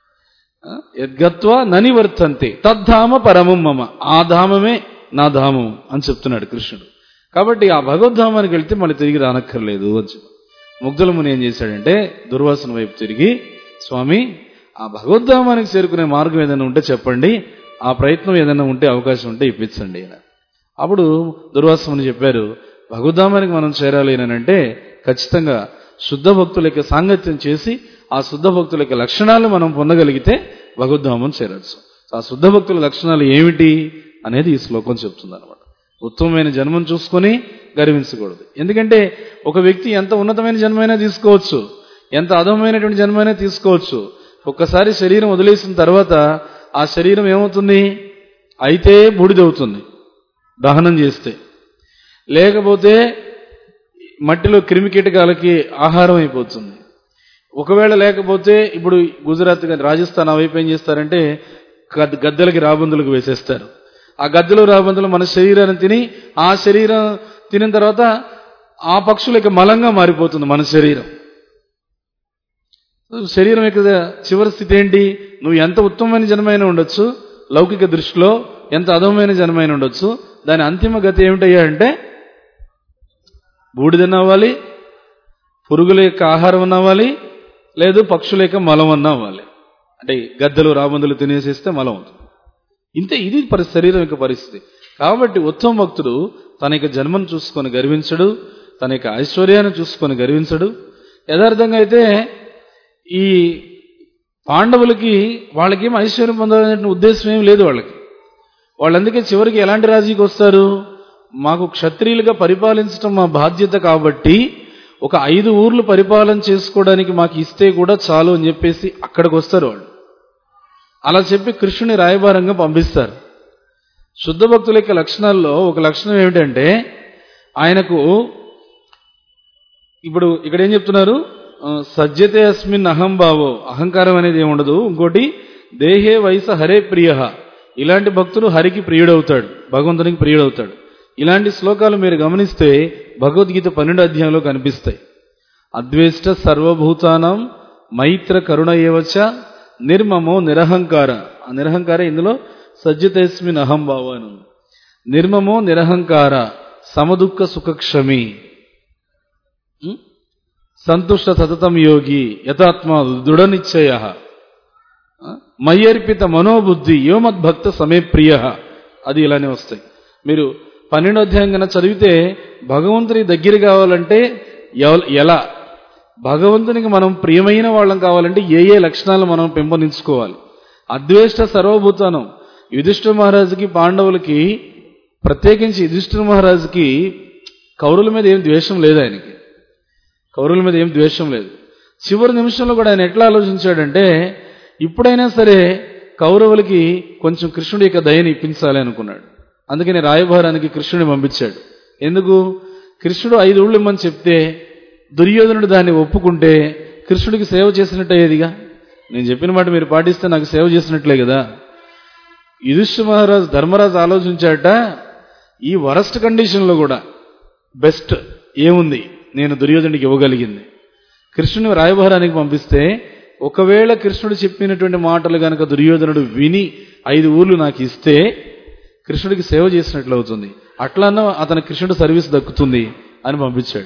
యద్గత్వా న నివర్తంతే తద్ధామ పరమం మమ ఆ ధామమే నా ధామం అని చెప్తున్నాడు కృష్ణుడు కాబట్టి ఆ భగవద్ధామానికి వెళ్తే మళ్ళీ తిరిగి రానక్కర్లేదు అని చెప్పి ముగ్ధుల ముని ఏం చేశాడంటే దుర్వాసన వైపు తిరిగి స్వామి ఆ భగవద్ధామానికి చేరుకునే మార్గం ఏదైనా ఉంటే చెప్పండి ఆ ప్రయత్నం ఏదైనా ఉంటే అవకాశం ఉంటే ఇప్పించండి అని అప్పుడు దుర్వాసముని చెప్పారు భగవద్ధామానికి మనం చేరాలి అని అంటే ఖచ్చితంగా శుద్ధ భక్తుల యొక్క సాంగత్యం చేసి ఆ శుద్ధ భక్తుల యొక్క లక్షణాలు మనం పొందగలిగితే భగవద్ధామం చేరచ్చు ఆ శుద్ధ భక్తుల లక్షణాలు ఏమిటి అనేది ఈ శ్లోకం చెప్తుంది అనమాట ఉత్తమమైన జన్మను చూసుకొని గర్వించకూడదు ఎందుకంటే ఒక వ్యక్తి ఎంత ఉన్నతమైన జన్మైనా తీసుకోవచ్చు ఎంత అధమైనటువంటి జన్మైనా తీసుకోవచ్చు ఒక్కసారి శరీరం వదిలేసిన తర్వాత ఆ శరీరం ఏమవుతుంది అయితే బూడిదవుతుంది దహనం చేస్తే లేకపోతే మట్టిలో క్రిమి కీటకాలకి ఆహారం అయిపోతుంది ఒకవేళ లేకపోతే ఇప్పుడు గుజరాత్ కానీ రాజస్థాన్ ఆ వైపు ఏం చేస్తారంటే గద్- గద్దెలకి రాబందులకు వేసేస్తారు ఆ గద్దెలు రాబందులు మన శరీరాన్ని తిని ఆ శరీరం తినిన తర్వాత ఆ పక్షులకి మలంగా మారిపోతుంది మన శరీరం శరీరం యొక్క చివరి స్థితి ఏంటి నువ్వు ఎంత ఉత్తమమైన జన్మైనా ఉండొచ్చు లౌకిక దృష్టిలో ఎంత అధమైన జన్మైనా ఉండొచ్చు దాని అంతిమ గతి ఏమిటయ్యా అంటే బూడిదన్న అవ్వాలి పురుగుల యొక్క ఆహారం అన్న అవ్వాలి లేదు పక్షుల యొక్క మలం అన్న అవ్వాలి అంటే గద్దెలు రాబందులు తినేసేస్తే మలం అవుతుంది ఇంతే ఇది పరి శరీరం యొక్క పరిస్థితి కాబట్టి ఉత్తమ భక్తుడు తన యొక్క జన్మను చూసుకొని గర్వించడు తన యొక్క ఐశ్వర్యాన్ని చూసుకొని గర్వించడు యథార్థంగా అయితే ఈ పాండవులకి వాళ్ళకేం ఐశ్వర్యం పొందాలనే ఉద్దేశం ఏం లేదు వాళ్ళకి వాళ్ళందుకే చివరికి ఎలాంటి రాజీకి వస్తారు మాకు క్షత్రియులుగా పరిపాలించడం మా బాధ్యత కాబట్టి ఒక ఐదు ఊర్లు పరిపాలన చేసుకోవడానికి మాకు ఇస్తే కూడా చాలు అని చెప్పేసి అక్కడికి వస్తారు వాళ్ళు అలా చెప్పి కృష్ణుని రాయబారంగా పంపిస్తారు శుద్ధ భక్తుల యొక్క లక్షణాల్లో ఒక లక్షణం ఏమిటంటే ఆయనకు ఇప్పుడు ఇక్కడ ఏం చెప్తున్నారు ఆ, సజ్జతే అస్మిన్ అహం భావో అహంకారం అనేది ఏమి ఉండదు ఇంకోటి దేహే వయస హరే ప్రియ ఇలాంటి భక్తుడు హరికి ప్రియుడవుతాడు భగవంతునికి ప్రియుడవుతాడు ఇలాంటి శ్లోకాలు మీరు గమనిస్తే భగవద్గీత పన్నెండు అధ్యాయంలో కనిపిస్తాయి అద్వేష్ట సర్వభూతానం మైత్ర కరుణ ఏవచ నిర్మమో నిరహంకార ఆ నిరహంకార ఇందులో సజ్జతేస్మిన్ అహం భావ అని ఉంది. నిర్మమో నిరహంకార సమదుఃఖ సుఖక్షమి ఉం? సంతుష్ట సతతం యోగి యథాత్మ దృఢ నిశ్చయ మయ్యర్పిత మనోబుద్ధి యోమద్భక్త సమే ప్రియ అది ఇలానే వస్తాయి మీరు పన్నెండో అధ్యాయం కన్నా చదివితే భగవంతుని దగ్గర కావాలంటే ఎవ- ఎలా భగవంతునికి మనం ప్రియమైన వాళ్ళం కావాలంటే ఏ ఏ లక్షణాలు మనం పెంపొందించుకోవాలి అద్వేష్ట సర్వభూతానం యుధిష్ఠిర మహారాజుకి పాండవులకి ప్రత్యేకించి యుధిష్ఠిర మహారాజుకి కౌరుల మీద ఏం ద్వేషం లేదు ఆయనకి కౌరవుల మీద ఏం ద్వేషం లేదు చివరి నిమిషంలో కూడా ఆయన ఎట్లా ఆలోచించాడంటే ఇప్పుడైనా సరే కౌరవులకి కొంచెం కృష్ణుడి యొక్క దయని ఇప్పించాలి అనుకున్నాడు అందుకని రాయభారానికి కృష్ణుడిని పంపించాడు ఎందుకు కృష్ణుడు ఐదు ఊళ్ళు ఇమ్మని చెప్తే దుర్యోధనుడు దాన్ని ఒప్పుకుంటే కృష్ణుడికి సేవ చేసినట్టు అయ్యేదిగా నేను చెప్పిన మాట మీరు పాటిస్తే నాకు సేవ చేసినట్లే కదా యుధిష్ఠ మహారాజు ధర్మరాజు ఆలోచించాట ఈ వరస్ట్ కండిషన్లో కూడా బెస్ట్ ఏముంది నేను దుర్యోధనుడికి ఇవ్వగలిగింది కృష్ణుని రాయభారానికి పంపిస్తే ఒకవేళ కృష్ణుడు చెప్పినటువంటి మాటలు గనక దుర్యోధనుడు విని ఐదు ఊర్లు నాకు ఇస్తే కృష్ణుడికి సేవ చేసినట్లు అవుతుంది అట్లన్నా అతని కృష్ణుడు సర్వీస్ దక్కుతుంది అని పంపించాడు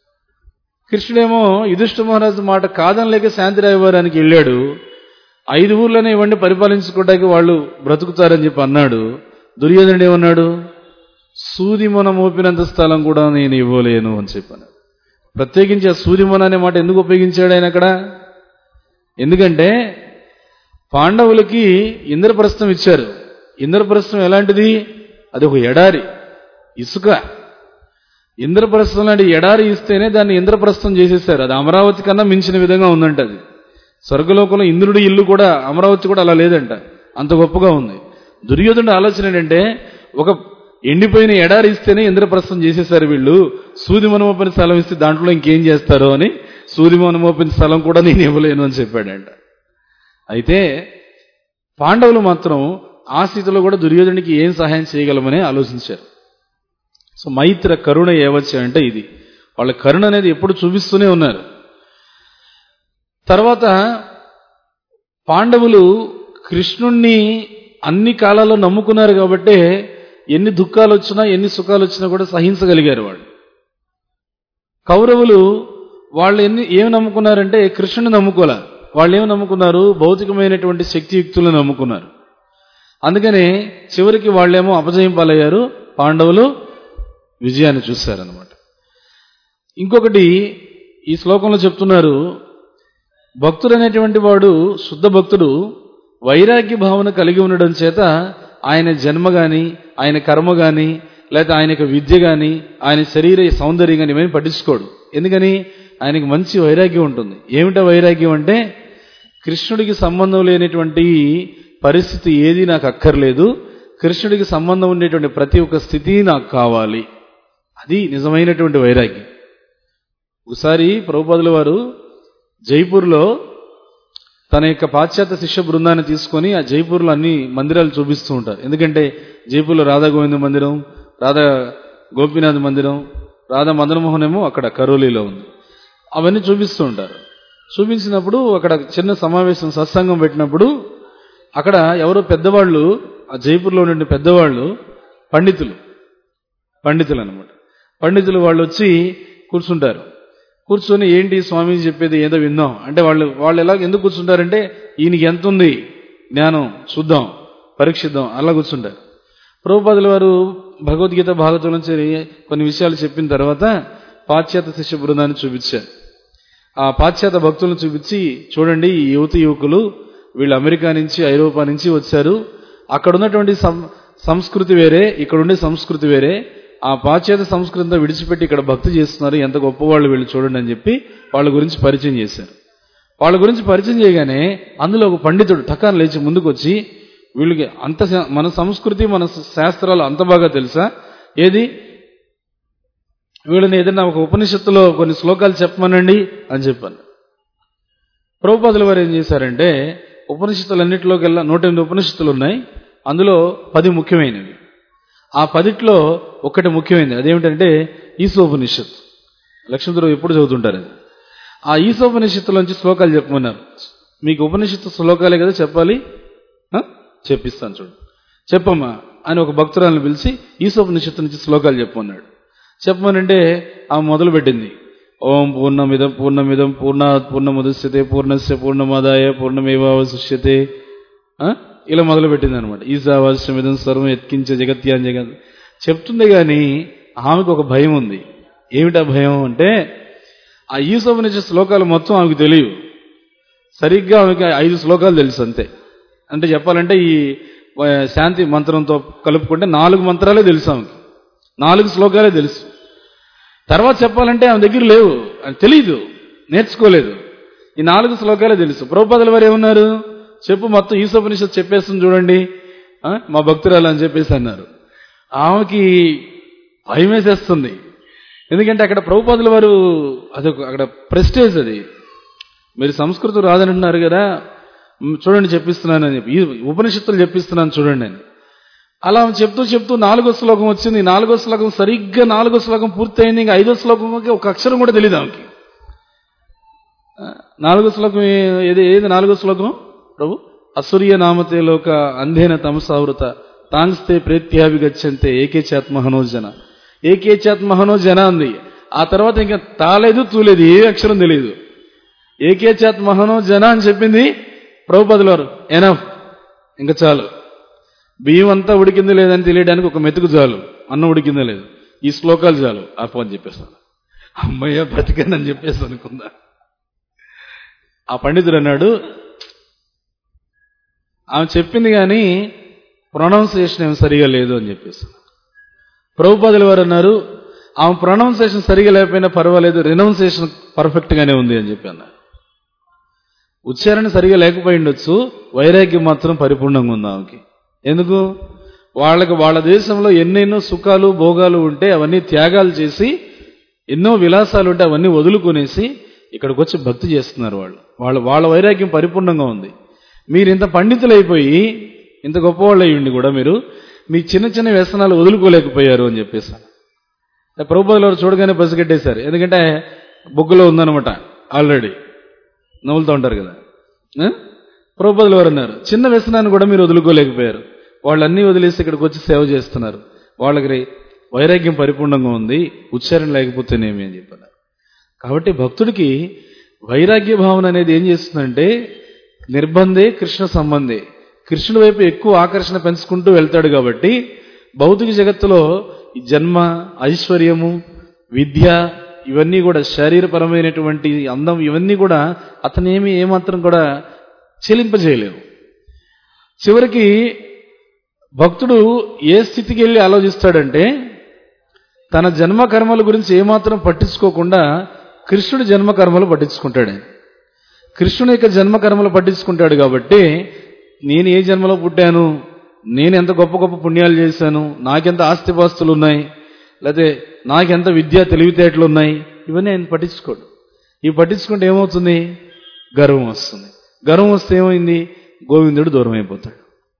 కృష్ణుడేమో యుధిష్ఠ మహారాజు మాట కాదనలేక శాంతి రాయభారానికి వెళ్ళాడు ఐదు ఊర్లనే ఇవ్వండి పరిపాలించుకోవడానికి వాళ్ళు బ్రతుకుతారని చెప్పి అన్నాడు దుర్యోధనుడు ఏమన్నాడు సూది మొన మోపినంత స్థలం కూడా నేను ఇవ్వలేను అని చెప్పాను ప్రత్యేకించి ఆ సూర్యమన అనే మాట ఎందుకు ఉపయోగించాడు ఆయన అక్కడ ఎందుకంటే పాండవులకి ఇంద్రప్రస్థం ఇచ్చారు ఇంద్రప్రస్థం ఎలాంటిది అది ఒక ఎడారి ఇసుక ఇంద్రప్రస్థం లాంటి ఎడారి ఇస్తేనే దాన్ని ఇంద్రప్రస్థం చేసేసారు అది అమరావతి కన్నా మించిన విధంగా ఉందంట అది స్వర్గలోకంలో ఇంద్రుడి ఇల్లు కూడా అమరావతి కూడా అలా లేదంట అంత గొప్పగా ఉంది దుర్యోధనుడి ఆలోచన ఏంటంటే ఒక ఎండిపోయిన ఎడారి ఇస్తేనే ఇంద్రప్రస్థం చేసేసారు వీళ్ళు సూదిమనమోపిన స్థలం ఇస్తే దాంట్లో ఇంకేం చేస్తారో అని సూదిమనమోపిన స్థలం కూడా నేను ఇవ్వలేను అని చెప్పాడంట అయితే పాండవులు మాత్రం ఆ స్థితిలో కూడా దుర్యోధనుడికి ఏం సహాయం చేయగలమని ఆలోచించారు సో మైత్ర కరుణ ఏవచ్చు అంటే ఇది వాళ్ళ కరుణ అనేది ఎప్పుడు చూపిస్తూనే ఉన్నారు తర్వాత పాండవులు కృష్ణుణ్ణి అన్ని కాలాల్లో నమ్ముకున్నారు కాబట్టే ఎన్ని దుఃఖాలు వచ్చినా ఎన్ని సుఖాలు వచ్చినా కూడా సహించగలిగారు వాళ్ళు కౌరవులు వాళ్ళు ఎన్ని ఏమి నమ్ముకున్నారంటే కృష్ణుని నమ్ముకోలే వాళ్ళు ఏమి నమ్ముకున్నారు భౌతికమైనటువంటి శక్తియుక్తులను నమ్ముకున్నారు అందుకనే చివరికి వాళ్ళేమో అపజయం పాలయ్యారు పాండవులు విజయాన్ని చూశారనమాట ఇంకొకటి ఈ శ్లోకంలో చెప్తున్నారు భక్తుడు అనేటువంటి వాడు శుద్ధ భక్తుడు వైరాగ్య భావన కలిగి ఉండడం చేత ఆయన జన్మ గాని ఆయన కర్మ గాని లేకపోతే ఆయన యొక్క విద్య గాని ఆయన శరీర సౌందర్యం కానీ ఇవన్నీ పట్టించుకోడు ఎందుకని ఆయనకి మంచి వైరాగ్యం ఉంటుంది ఏమిటా వైరాగ్యం అంటే కృష్ణుడికి సంబంధం లేనటువంటి పరిస్థితి ఏది నాకు అక్కర్లేదు కృష్ణుడికి సంబంధం ఉండేటువంటి ప్రతి ఒక్క స్థితి నాకు కావాలి అది నిజమైనటువంటి వైరాగ్యం ఒకసారి ప్రభుపాదుల వారు జైపూర్లో తన యొక్క పాశ్చాత్య శిష్య బృందాన్ని తీసుకొని ఆ జైపూర్లో అన్ని మందిరాలు చూపిస్తూ ఉంటారు ఎందుకంటే జైపూర్లో రాధా గోవింద మందిరం రాధా గోపీనాథ్ మందిరం రాధా మదనమోహన్ ఏమో అక్కడ కరోలీలో ఉంది అవన్నీ చూపిస్తూ ఉంటారు చూపించినప్పుడు అక్కడ చిన్న సమావేశం సత్సంగం పెట్టినప్పుడు అక్కడ ఎవరో పెద్దవాళ్ళు ఆ జైపూర్లో ఉండే పెద్దవాళ్ళు పండితులు పండితులు అనమాట పండితులు వాళ్ళు వచ్చి కూర్చుంటారు కూర్చొని ఏంటి స్వామీజీ చెప్పేది ఏదో విందాం అంటే వాళ్ళు వాళ్ళు ఎలా ఎందుకు కూర్చుంటారంటే ఈయనకి ఎంత ఉంది జ్ఞానం చూద్దాం పరీక్షిద్దాం అలా కూర్చుంటారు ప్రభుపాదుల వారు భగవద్గీత భాగవతం నుంచి కొన్ని విషయాలు చెప్పిన తర్వాత పాశ్చాత్య శిష్య బృందాన్ని చూపించారు ఆ పాశ్చాత్య భక్తులను చూపించి చూడండి ఈ యువతి యువకులు వీళ్ళు అమెరికా నుంచి ఐరోపా నుంచి వచ్చారు అక్కడ ఉన్నటువంటి సం- సంస్కృతి వేరే ఇక్కడ ఉండే సంస్కృతి వేరే ఆ పాశ్చాత్య సంస్కృతితో విడిచిపెట్టి ఇక్కడ భక్తి చేస్తున్నారు ఎంత గొప్పవాళ్ళు వీళ్ళు చూడండి అని చెప్పి వాళ్ళ గురించి పరిచయం చేశారు వాళ్ళ గురించి పరిచయం చేయగానే అందులో ఒక పండితుడు టకాన్ లేచి ముందుకు వచ్చి వీళ్ళకి అంత శా- మన సంస్కృతి మన శాస్త్రాలు అంత బాగా తెలుసా ఏది వీళ్ళని ఏదైనా ఒక ఉపనిషత్తులో కొన్ని శ్లోకాలు చెప్పమనండి అని చెప్పాను ప్రభుపాదుల వారు ఏం చేశారంటే ఉపనిషత్తులన్నింటిలోకెల్లా నూట ఎనిమిది ఉపనిషత్తులు ఉన్నాయి అందులో పది ముఖ్యమైనవి ఆ పదిట్లో ఒకటి ముఖ్యమైనది అదేమిటంటే ఈశోపనిషత్ లక్ష్మీధుడు ఎప్పుడు చదువుతుంటారు అది ఆ ఈశోపనిషత్తులోంచి శ్లోకాలు చెప్పమన్నారు మీకు ఉపనిషత్తు శ్లోకాలే కదా చెప్పాలి ఆ? చెప్పిస్తాను చూడు చెప్పమ్మా అని ఒక భక్తురాలను పిలిచి ఈశోపనిషత్తు నుంచి శ్లోకాలు చెప్పమన్నాడు చెప్పమనంటే ఆమె మొదలు పెట్టింది ఓం పూర్ణమిదం పూర్ణమిదం పూర్ణాత్ పూర్ణముదస్యతే పూర్ణస్య పూర్ణమాదాయ పూర్ణమేవావశిష్యతే ఆ? ఇలా మొదలు పెట్టింది అనమాట ఈశావాస్యమిదం సర్వం ఎత్కించే జగత్యాన్ జగత్ చెప్తుంది కానీ ఆమెకు ఒక భయం ఉంది ఏమిటా భయం అంటే ఆ ఈశోపనిషత్ శ్లోకాలు మొత్తం ఆమెకు తెలియవు సరిగ్గా ఆమెకి ఐదు శ్లోకాలు తెలుసు అంతే అంటే చెప్పాలంటే ఈ ఆ, శాంతి మంత్రంతో కలుపుకుంటే నాలుగు మంత్రాలే తెలుసు ఆమెకి నాలుగు శ్లోకాలే తెలుసు తర్వాత చెప్పాలంటే ఆమె దగ్గర లేవు అని తెలియదు నేర్చుకోలేదు ఈ నాలుగు శ్లోకాలే తెలుసు ప్రభుపాదుల వారు ఏమన్నారు చెప్పు మొత్తం ఈశోపనిషత్ చెప్పేస్తుంది చూడండి ఆ, మా భక్తురాలు అని చెప్పేసి అన్నారు ఆమెకి భయం వేసేస్తుంది ఎందుకంటే అక్కడ ప్రభుపాదుల వారు అదొక అక్కడ ప్రెస్టేజ్ అది మీరు సంస్కృతం రాదంటున్నారు కదా మ్, చూడండి చెప్పిస్తున్నాను అని చెప్పి ఈ ఉపనిషత్తులు చెప్పిస్తున్నాను చూడండి అని అలా చెప్తూ చెప్తూ నాలుగో శ్లోకం వచ్చింది నాలుగో శ్లోకం సరిగ్గా నాలుగో శ్లోకం పూర్తయింది ఇంకా ఐదో శ్లోకంకి ఒక అక్షరం కూడా తెలియదు ఆమెకి ఆ, నాలుగో శ్లోకం ఏ- ఏది ఏది నాలుగో శ్లోకం ప్రభు అసూర్య నామతే లోక అంధేన తమసావృత తాంస్తే ప్రేత్యాభిగచ్చంతే ఏకేచాత్మహనో జన ఏకేచాత్మహనో జన అంది ఆ తర్వాత ఇంకా తాలేదు తూలేదు ఏ అక్షరం తెలియదు ఏకేచాత్మహనో జన అని చెప్పింది ప్రభుపదుల వారు ఎనఫ్ ఇంకా చాలు బియ్యం అంతా ఉడికింది లేదని తెలియడానికి ఒక మెతుకు చాలు అన్నం ఉడికిందో లేదు ఈ శ్లోకాలు చాలు ఆపు అని చెప్పేస్తాను అమ్మయ్య బ్రతికానని చెప్పేసి అనుకుందా ఆ పండితుడు అన్నాడు ఆమె చెప్పింది కానీ ప్రొనౌన్సియేషన్ ఏమి సరిగా లేదు అని చెప్పేసి ప్రభుపాదుల వారు అన్నారు ఆమె ప్రొనౌన్సియేషన్ సరిగా లేకపోయినా పర్వాలేదు రినౌన్సియేషన్ పర్ఫెక్ట్ గానే ఉంది అని చెప్పి అన్నారు ఉచ్చారణ సరిగా లేకపోయి ఉండొచ్చు వైరాగ్యం మాత్రం పరిపూర్ణంగా ఉంది ఆమెకి ఎందుకు వాళ్ళకి వాళ్ళ దేశంలో ఎన్నెన్నో సుఖాలు భోగాలు ఉంటే అవన్నీ త్యాగాలు చేసి ఎన్నో విలాసాలు ఉంటే అవన్నీ వదులుకునేసి ఇక్కడికి వచ్చి భక్తి చేస్తున్నారు వాళ్ళు వాళ్ళ వాళ్ళ వైరాగ్యం పరిపూర్ణంగా ఉంది మీరు ఇంత పండితులైపోయి ఇంత గొప్పవాళ్ళు అయ్యండి కూడా మీరు మీ చిన్న చిన్న వ్యసనాలు వదులుకోలేకపోయారు అని చెప్పేసి ప్రభుపాదులు వారు చూడగానే పసిగట్టేశారు ఎందుకంటే బొగ్గులో ఉందన్నమాట ఆల్రెడీ నవ్వులుతూ ఉంటారు కదా ఆ? ప్రభుపదులు వారు అన్నారు చిన్న వ్యసనాన్ని కూడా మీరు వదులుకోలేకపోయారు వాళ్ళన్నీ వదిలేసి ఇక్కడికి వచ్చి సేవ చేస్తున్నారు వాళ్ళకి రే- వైరాగ్యం పరిపూర్ణంగా ఉంది ఉచ్చారణ లేకపోతేనేమి అని చెప్పారు కాబట్టి భక్తుడికి వైరాగ్య భావన అనేది ఏం చేస్తుందంటే నిర్బంధే కృష్ణ సంబంధే కృష్ణుడి వైపు ఎక్కువ ఆకర్షణ పెంచుకుంటూ వెళ్తాడు కాబట్టి భౌతిక జగత్తులో ఈ జన్మ ఐశ్వర్యము విద్య ఇవన్నీ కూడా శారీరపరమైనటువంటి అందం ఇవన్నీ కూడా అతనేమి ఏమాత్రం కూడా చెలింపజేయలేవు చివరికి భక్తుడు ఏ స్థితికి వెళ్ళి ఆలోచిస్తాడంటే తన జన్మ కర్మల గురించి ఏమాత్రం పట్టించుకోకుండా కృష్ణుడి జన్మ కర్మలు పట్టించుకుంటాడు ఆయన. కృష్ణుని యొక్క జన్మ కర్మలు పట్టించుకుంటాడు కాబట్టి నేను ఏ జన్మలో పుట్టాను నేను ఎంత గొప్ప గొప్ప పుణ్యాలు చేశాను నాకెంత ఆస్తిపాస్తులు ఉన్నాయి లేకపోతే నాకెంత విద్య తెలివితేటలు ఉన్నాయి ఇవన్నీ ఆయన పట్టించుకోడు ఇవి పట్టించుకుంటే ఏమవుతుంది గర్వం వస్తుంది గర్వం వస్తే ఏమైంది గోవిందుడు దూరం అయిపోతాడు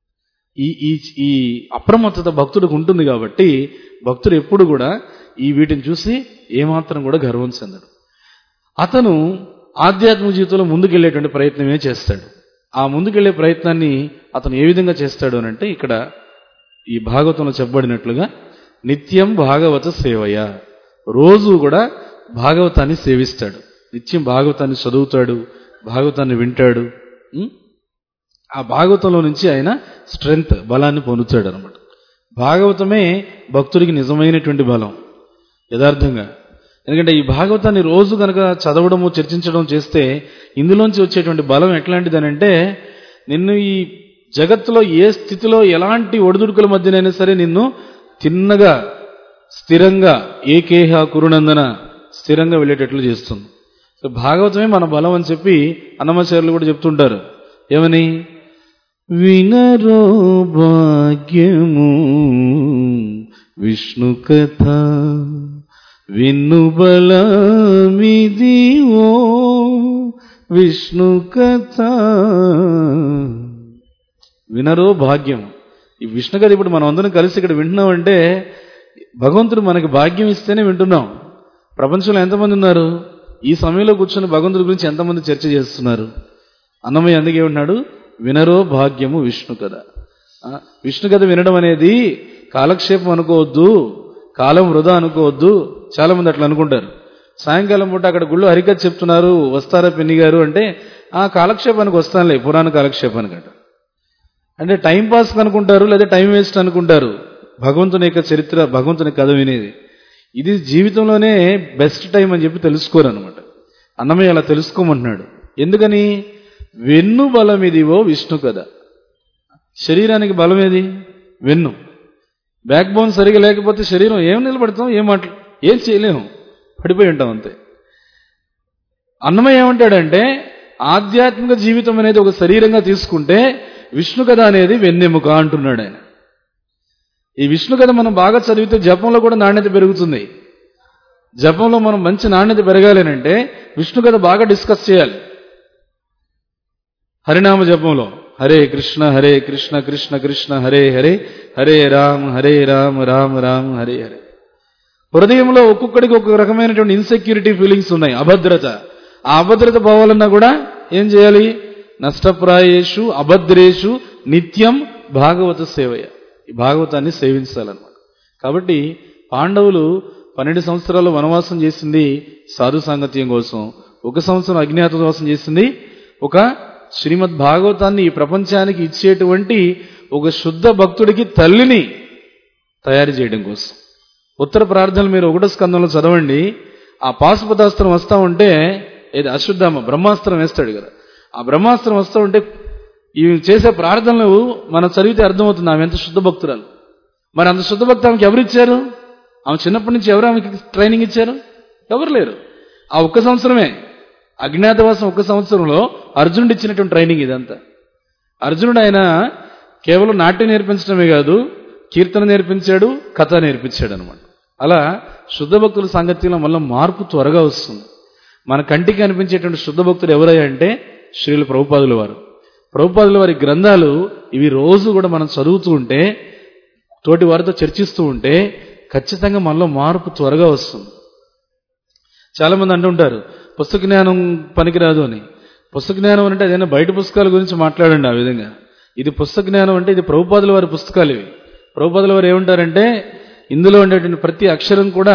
ఈ ఈ ఈ అప్రమత్తత భక్తుడికి ఉంటుంది కాబట్టి భక్తుడు ఎప్పుడు కూడా ఈ వీటిని చూసి ఏమాత్రం కూడా గర్వం చెందడు అతను ఆధ్యాత్మిక జీవితంలో ముందుకెళ్లేటువంటి ప్రయత్నమే చేస్తాడు ఆ ముందుకెళ్లే ప్రయత్నాన్ని అతను ఏ విధంగా చేస్తాడు అని అంటే ఇక్కడ ఈ భాగవతంలో చెప్పబడినట్లుగా నిత్యం భాగవత సేవయ రోజు కూడా భాగవతాన్ని సేవిస్తాడు నిత్యం భాగవతాన్ని చదువుతాడు భాగవతాన్ని వింటాడు ఉం? ఆ భాగవతంలో నుంచి ఆయన స్ట్రెంగ్త్ బలాన్ని పొందుతాడు అనమాట భాగవతమే భక్తుడికి నిజమైనటువంటి బలం యథార్థంగా ఎందుకంటే ఈ భాగవతాన్ని రోజు కనుక చదవడము చర్చించడం చేస్తే ఇందులోంచి వచ్చేటువంటి బలం ఎట్లాంటిది అంటే నిన్ను ఈ జగత్తులో ఏ స్థితిలో ఎలాంటి ఒడిదుడుకుల మధ్యనైనా సరే నిన్ను తిన్నగా స్థిరంగా ఏకేహ కురునందన స్థిరంగా వెళ్ళేటట్లు చేస్తుంది సో భాగవతమే మన బలం అని చెప్పి అన్నమాచార్యులు కూడా చెప్తుంటారు ఏమని వినరో భాగ్యము విష్ణు కథ విన్ను బలమిది ఓ విష్ణు కథ వినరో భాగ్యం ఈ విష్ణు కథ ఇప్పుడు మనం అందరం కలిసి ఇక్కడ వింటున్నామంటే భగవంతుడు మనకి భాగ్యం ఇస్తేనే వింటున్నాం ప్రపంచంలో ఎంతమంది ఉన్నారు ఈ సమయంలో కూర్చొని భగవంతుడి గురించి ఎంతమంది చర్చ చేస్తున్నారు అన్నమయ్య అందుకే ఉన్నాడు వినరో భాగ్యము విష్ణు కథ ఆ, విష్ణు కథ వినడం అనేది కాలక్షేపం అనుకోవద్దు కాలం వృధా అనుకోవద్దు చాలా మంది అట్లా అనుకుంటారు సాయంకాలం పూట అక్కడ గుళ్ళు హరికథ చెప్తున్నారు వస్తారా పిన్ని గారు అంటే ఆ కాలక్షేపానికి వస్తానులే పురాణ కాలక్షేపానికి అంట అంటే టైం పాస్ అనుకుంటారు లేదా టైం వేస్ట్ అనుకుంటారు భగవంతుని యొక్క చరిత్ర భగవంతుని కథ వినేది ఇది జీవితంలోనే బెస్ట్ టైం అని చెప్పి తెలుసుకోరు అనమాట అన్నమయ్య అలా తెలుసుకోమంటున్నాడు ఎందుకని వెన్ను బలం ఇదివో విష్ణు కథ శరీరానికి బలం ఏది వెన్ను బ్యాక్ బోన్ సరిగా లేకపోతే శరీరం ఏం నిలబడతాం ఏం మాట్లా ఏం చేయలేము పడిపోయి ఉంటాం అంతే అన్నమయ్య ఏమంటాడంటే ఆధ్యాత్మిక జీవితం అనేది ఒక శరీరంగా తీసుకుంటే విష్ణు కథ అనేది వెన్నెముక అంటున్నాడు ఆయన ఈ విష్ణు కథ మనం బాగా చదివితే జపంలో కూడా నాణ్యత పెరుగుతుంది జపంలో మనం మంచి నాణ్యత పెరగాలి అంటే విష్ణు కథ బాగా డిస్కస్ చేయాలి హరినామ జపంలో హరే కృష్ణ హరే కృష్ణ కృష్ణ కృష్ణ హరే హరే హరే రామ్ హరే రామ్ రామ్ రామ్ హరే హరే హృదయంలో ఒక్కొక్కడికి ఒక్కొక్క రకమైనటువంటి ఇన్సెక్యూరిటీ ఫీలింగ్స్ ఉన్నాయి అభద్రత ఆ అభద్రత పోవాలన్నా కూడా ఏం చేయాలి నష్టప్రాయేషు అభద్రేషు నిత్యం భాగవత సేవయ ఈ భాగవతాన్ని సేవించాలన్నమాట కాబట్టి పాండవులు పన్నెండు సంవత్సరాలు వనవాసం చేసింది సాధు సాంగత్యం కోసం ఒక సంవత్సరం అజ్ఞాతవాసం చేసింది ఒక శ్రీమద్ భాగవతాన్ని ఈ ప్రపంచానికి ఇచ్చేటువంటి ఒక శుద్ధ భక్తుడికి తల్లిని తయారు చేయడం కోసం ఉత్తర ప్రార్థనలు మీరు ఒకటో స్కందంలో చదవండి ఆ పాశుపతాస్త్రం వస్తా ఉంటే ఏది అశుద్ధమ్మ బ్రహ్మాస్త్రం వేస్తాడు కదా ఆ బ్రహ్మాస్త్రం వస్తూ ఉంటే ఈ చేసే ప్రార్థనలు మనం చదివితే అర్థమవుతుంది ఆమె ఎంత శుద్ధ భక్తురాలు మరి అంత శుద్ధ భక్తి ఆమెకి ఎవరు ఇచ్చారు ఆమె చిన్నప్పటి నుంచి ఎవరు ఆమెకి ట్రైనింగ్ ఇచ్చారు ఎవరు లేరు ఆ ఒక్క సంవత్సరమే అజ్ఞాతవాసం ఒక్క సంవత్సరంలో అర్జునుడు ఇచ్చినటువంటి ట్రైనింగ్ ఇదంతా అర్జునుడు ఆయన కేవలం నాట్యం నేర్పించడమే కాదు కీర్తన నేర్పించాడు కథ నేర్పించాడు అనమాట అలా శుద్ధ భక్తుల సాంగత్యంలో మళ్ళీ మార్పు త్వరగా వస్తుంది మన కంటికి అనిపించేటువంటి శుద్ధ భక్తులు ఎవరయ్యా అంటే శ్రీలు ప్రభుపాదుల వారు ప్రభుపాదుల వారి గ్రంథాలు ఇవి రోజు కూడా మనం చదువుతూ ఉంటే తోటి వారితో చర్చిస్తూ ఉంటే ఖచ్చితంగా మనలో మార్పు త్వరగా వస్తుంది చాలా మంది అంటుంటారు పుస్తక జ్ఞానం పనికిరాదు అని పుస్తక జ్ఞానం అంటే ఏదైనా బయట పుస్తకాల గురించి మాట్లాడండి ఆ విధంగా ఇది పుస్తక జ్ఞానం అంటే ఇది ప్రభుపాదుల వారి పుస్తకాలు ఇవి ప్రభుపాదుల వారు ఏమంటారంటే ఇందులో ఉండేటువంటి ప్రతి అక్షరం కూడా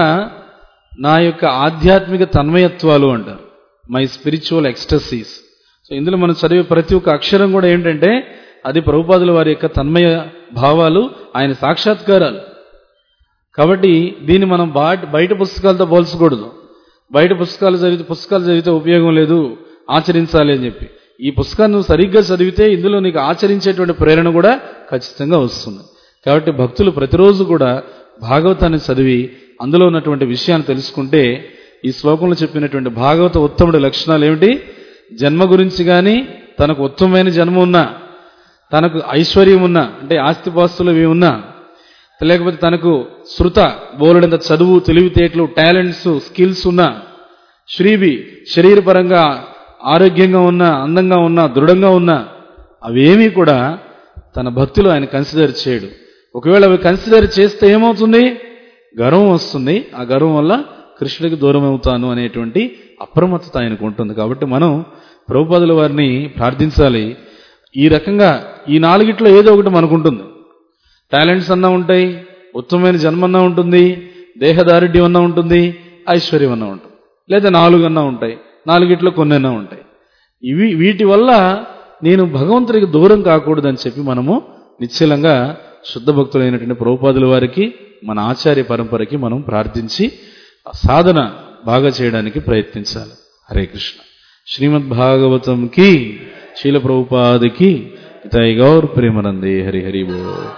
నా యొక్క ఆధ్యాత్మిక తన్మయత్వాలు అంటారు మై స్పిరిచువల్ ఎక్స్టసీస్ సో ఇందులో మనం చదివే ప్రతి ఒక్క అక్షరం కూడా ఏంటంటే అది ప్రభుపాదుల వారి యొక్క తన్మయ భావాలు ఆయన సాక్షాత్కారాలు కాబట్టి దీన్ని మనం బా- బయట పుస్తకాలతో పోల్చకూడదు బయట పుస్తకాలు చదివితే పుస్తకాలు చదివితే ఉపయోగం లేదు ఆచరించాలి అని చెప్పి ఈ పుస్తకాన్ని నువ్వు సరిగ్గా చదివితే ఇందులో నీకు ఆచరించేటువంటి ప్రేరణ కూడా ఖచ్చితంగా వస్తుంది కాబట్టి భక్తులు ప్రతిరోజు కూడా భాగవతాన్ని చదివి అందులో ఉన్నటువంటి విషయాన్ని తెలుసుకుంటే ఈ శ్లోకంలో చెప్పినటువంటి భాగవత ఉత్తముడి లక్షణాలు ఏమిటి జన్మ గురించి కానీ తనకు ఉత్తమమైన జన్మ ఉన్నా తనకు ఐశ్వర్యం ఉన్నా అంటే ఆస్తిపాస్తులు ఇవి ఉన్నా లేకపోతే తనకు శృత బోలెడంత చదువు తెలివితేటలు టాలెంట్స్ స్కిల్స్ ఉన్నా శ్రీవి శరీరపరంగా ఆరోగ్యంగా ఉన్నా అందంగా ఉన్నా దృఢంగా ఉన్నా అవేమీ కూడా తన భక్తిలో ఆయన కన్సిడర్ చేయడు ఒకవేళ అవి కన్సిడర్ చేస్తే ఏమవుతుంది గర్వం వస్తుంది ఆ గర్వం వల్ల కృష్ణుడికి దూరం అవుతాను అనేటువంటి అప్రమత్తత ఆయనకు ఉంటుంది కాబట్టి మనం ప్రభుపాదుల వారిని ప్రార్థించాలి ఈ రకంగా ఈ నాలుగిట్లో ఏదో ఒకటి మనకుంటుంది టాలెంట్స్ అన్నా ఉంటాయి ఉత్తమమైన జన్మ అన్నా ఉంటుంది దేహదారుఢ్యం అన్నా ఉంటుంది ఐశ్వర్యం అన్నా ఉంటుంది లేదా నాలుగు అన్నా ఉంటాయి నాలుగిట్లో కొన్ని అన్నా ఉంటాయి ఇవి వీటి వల్ల నేను భగవంతుడికి దూరం కాకూడదని చెప్పి మనము నిశ్చలంగా శుద్ధ భక్తులైనటువంటి ప్రభుపాదుల వారికి మన ఆచార్య పరంపరకి మనం ప్రార్థించి ఆ సాధన బాగా చేయడానికి ప్రయత్నించాలి హరే కృష్ణ శ్రీమద్ భాగవతం కి శీల ప్రభుపాదికి ఇతాయి గౌర్ ప్రేమనందే హరి హరి బో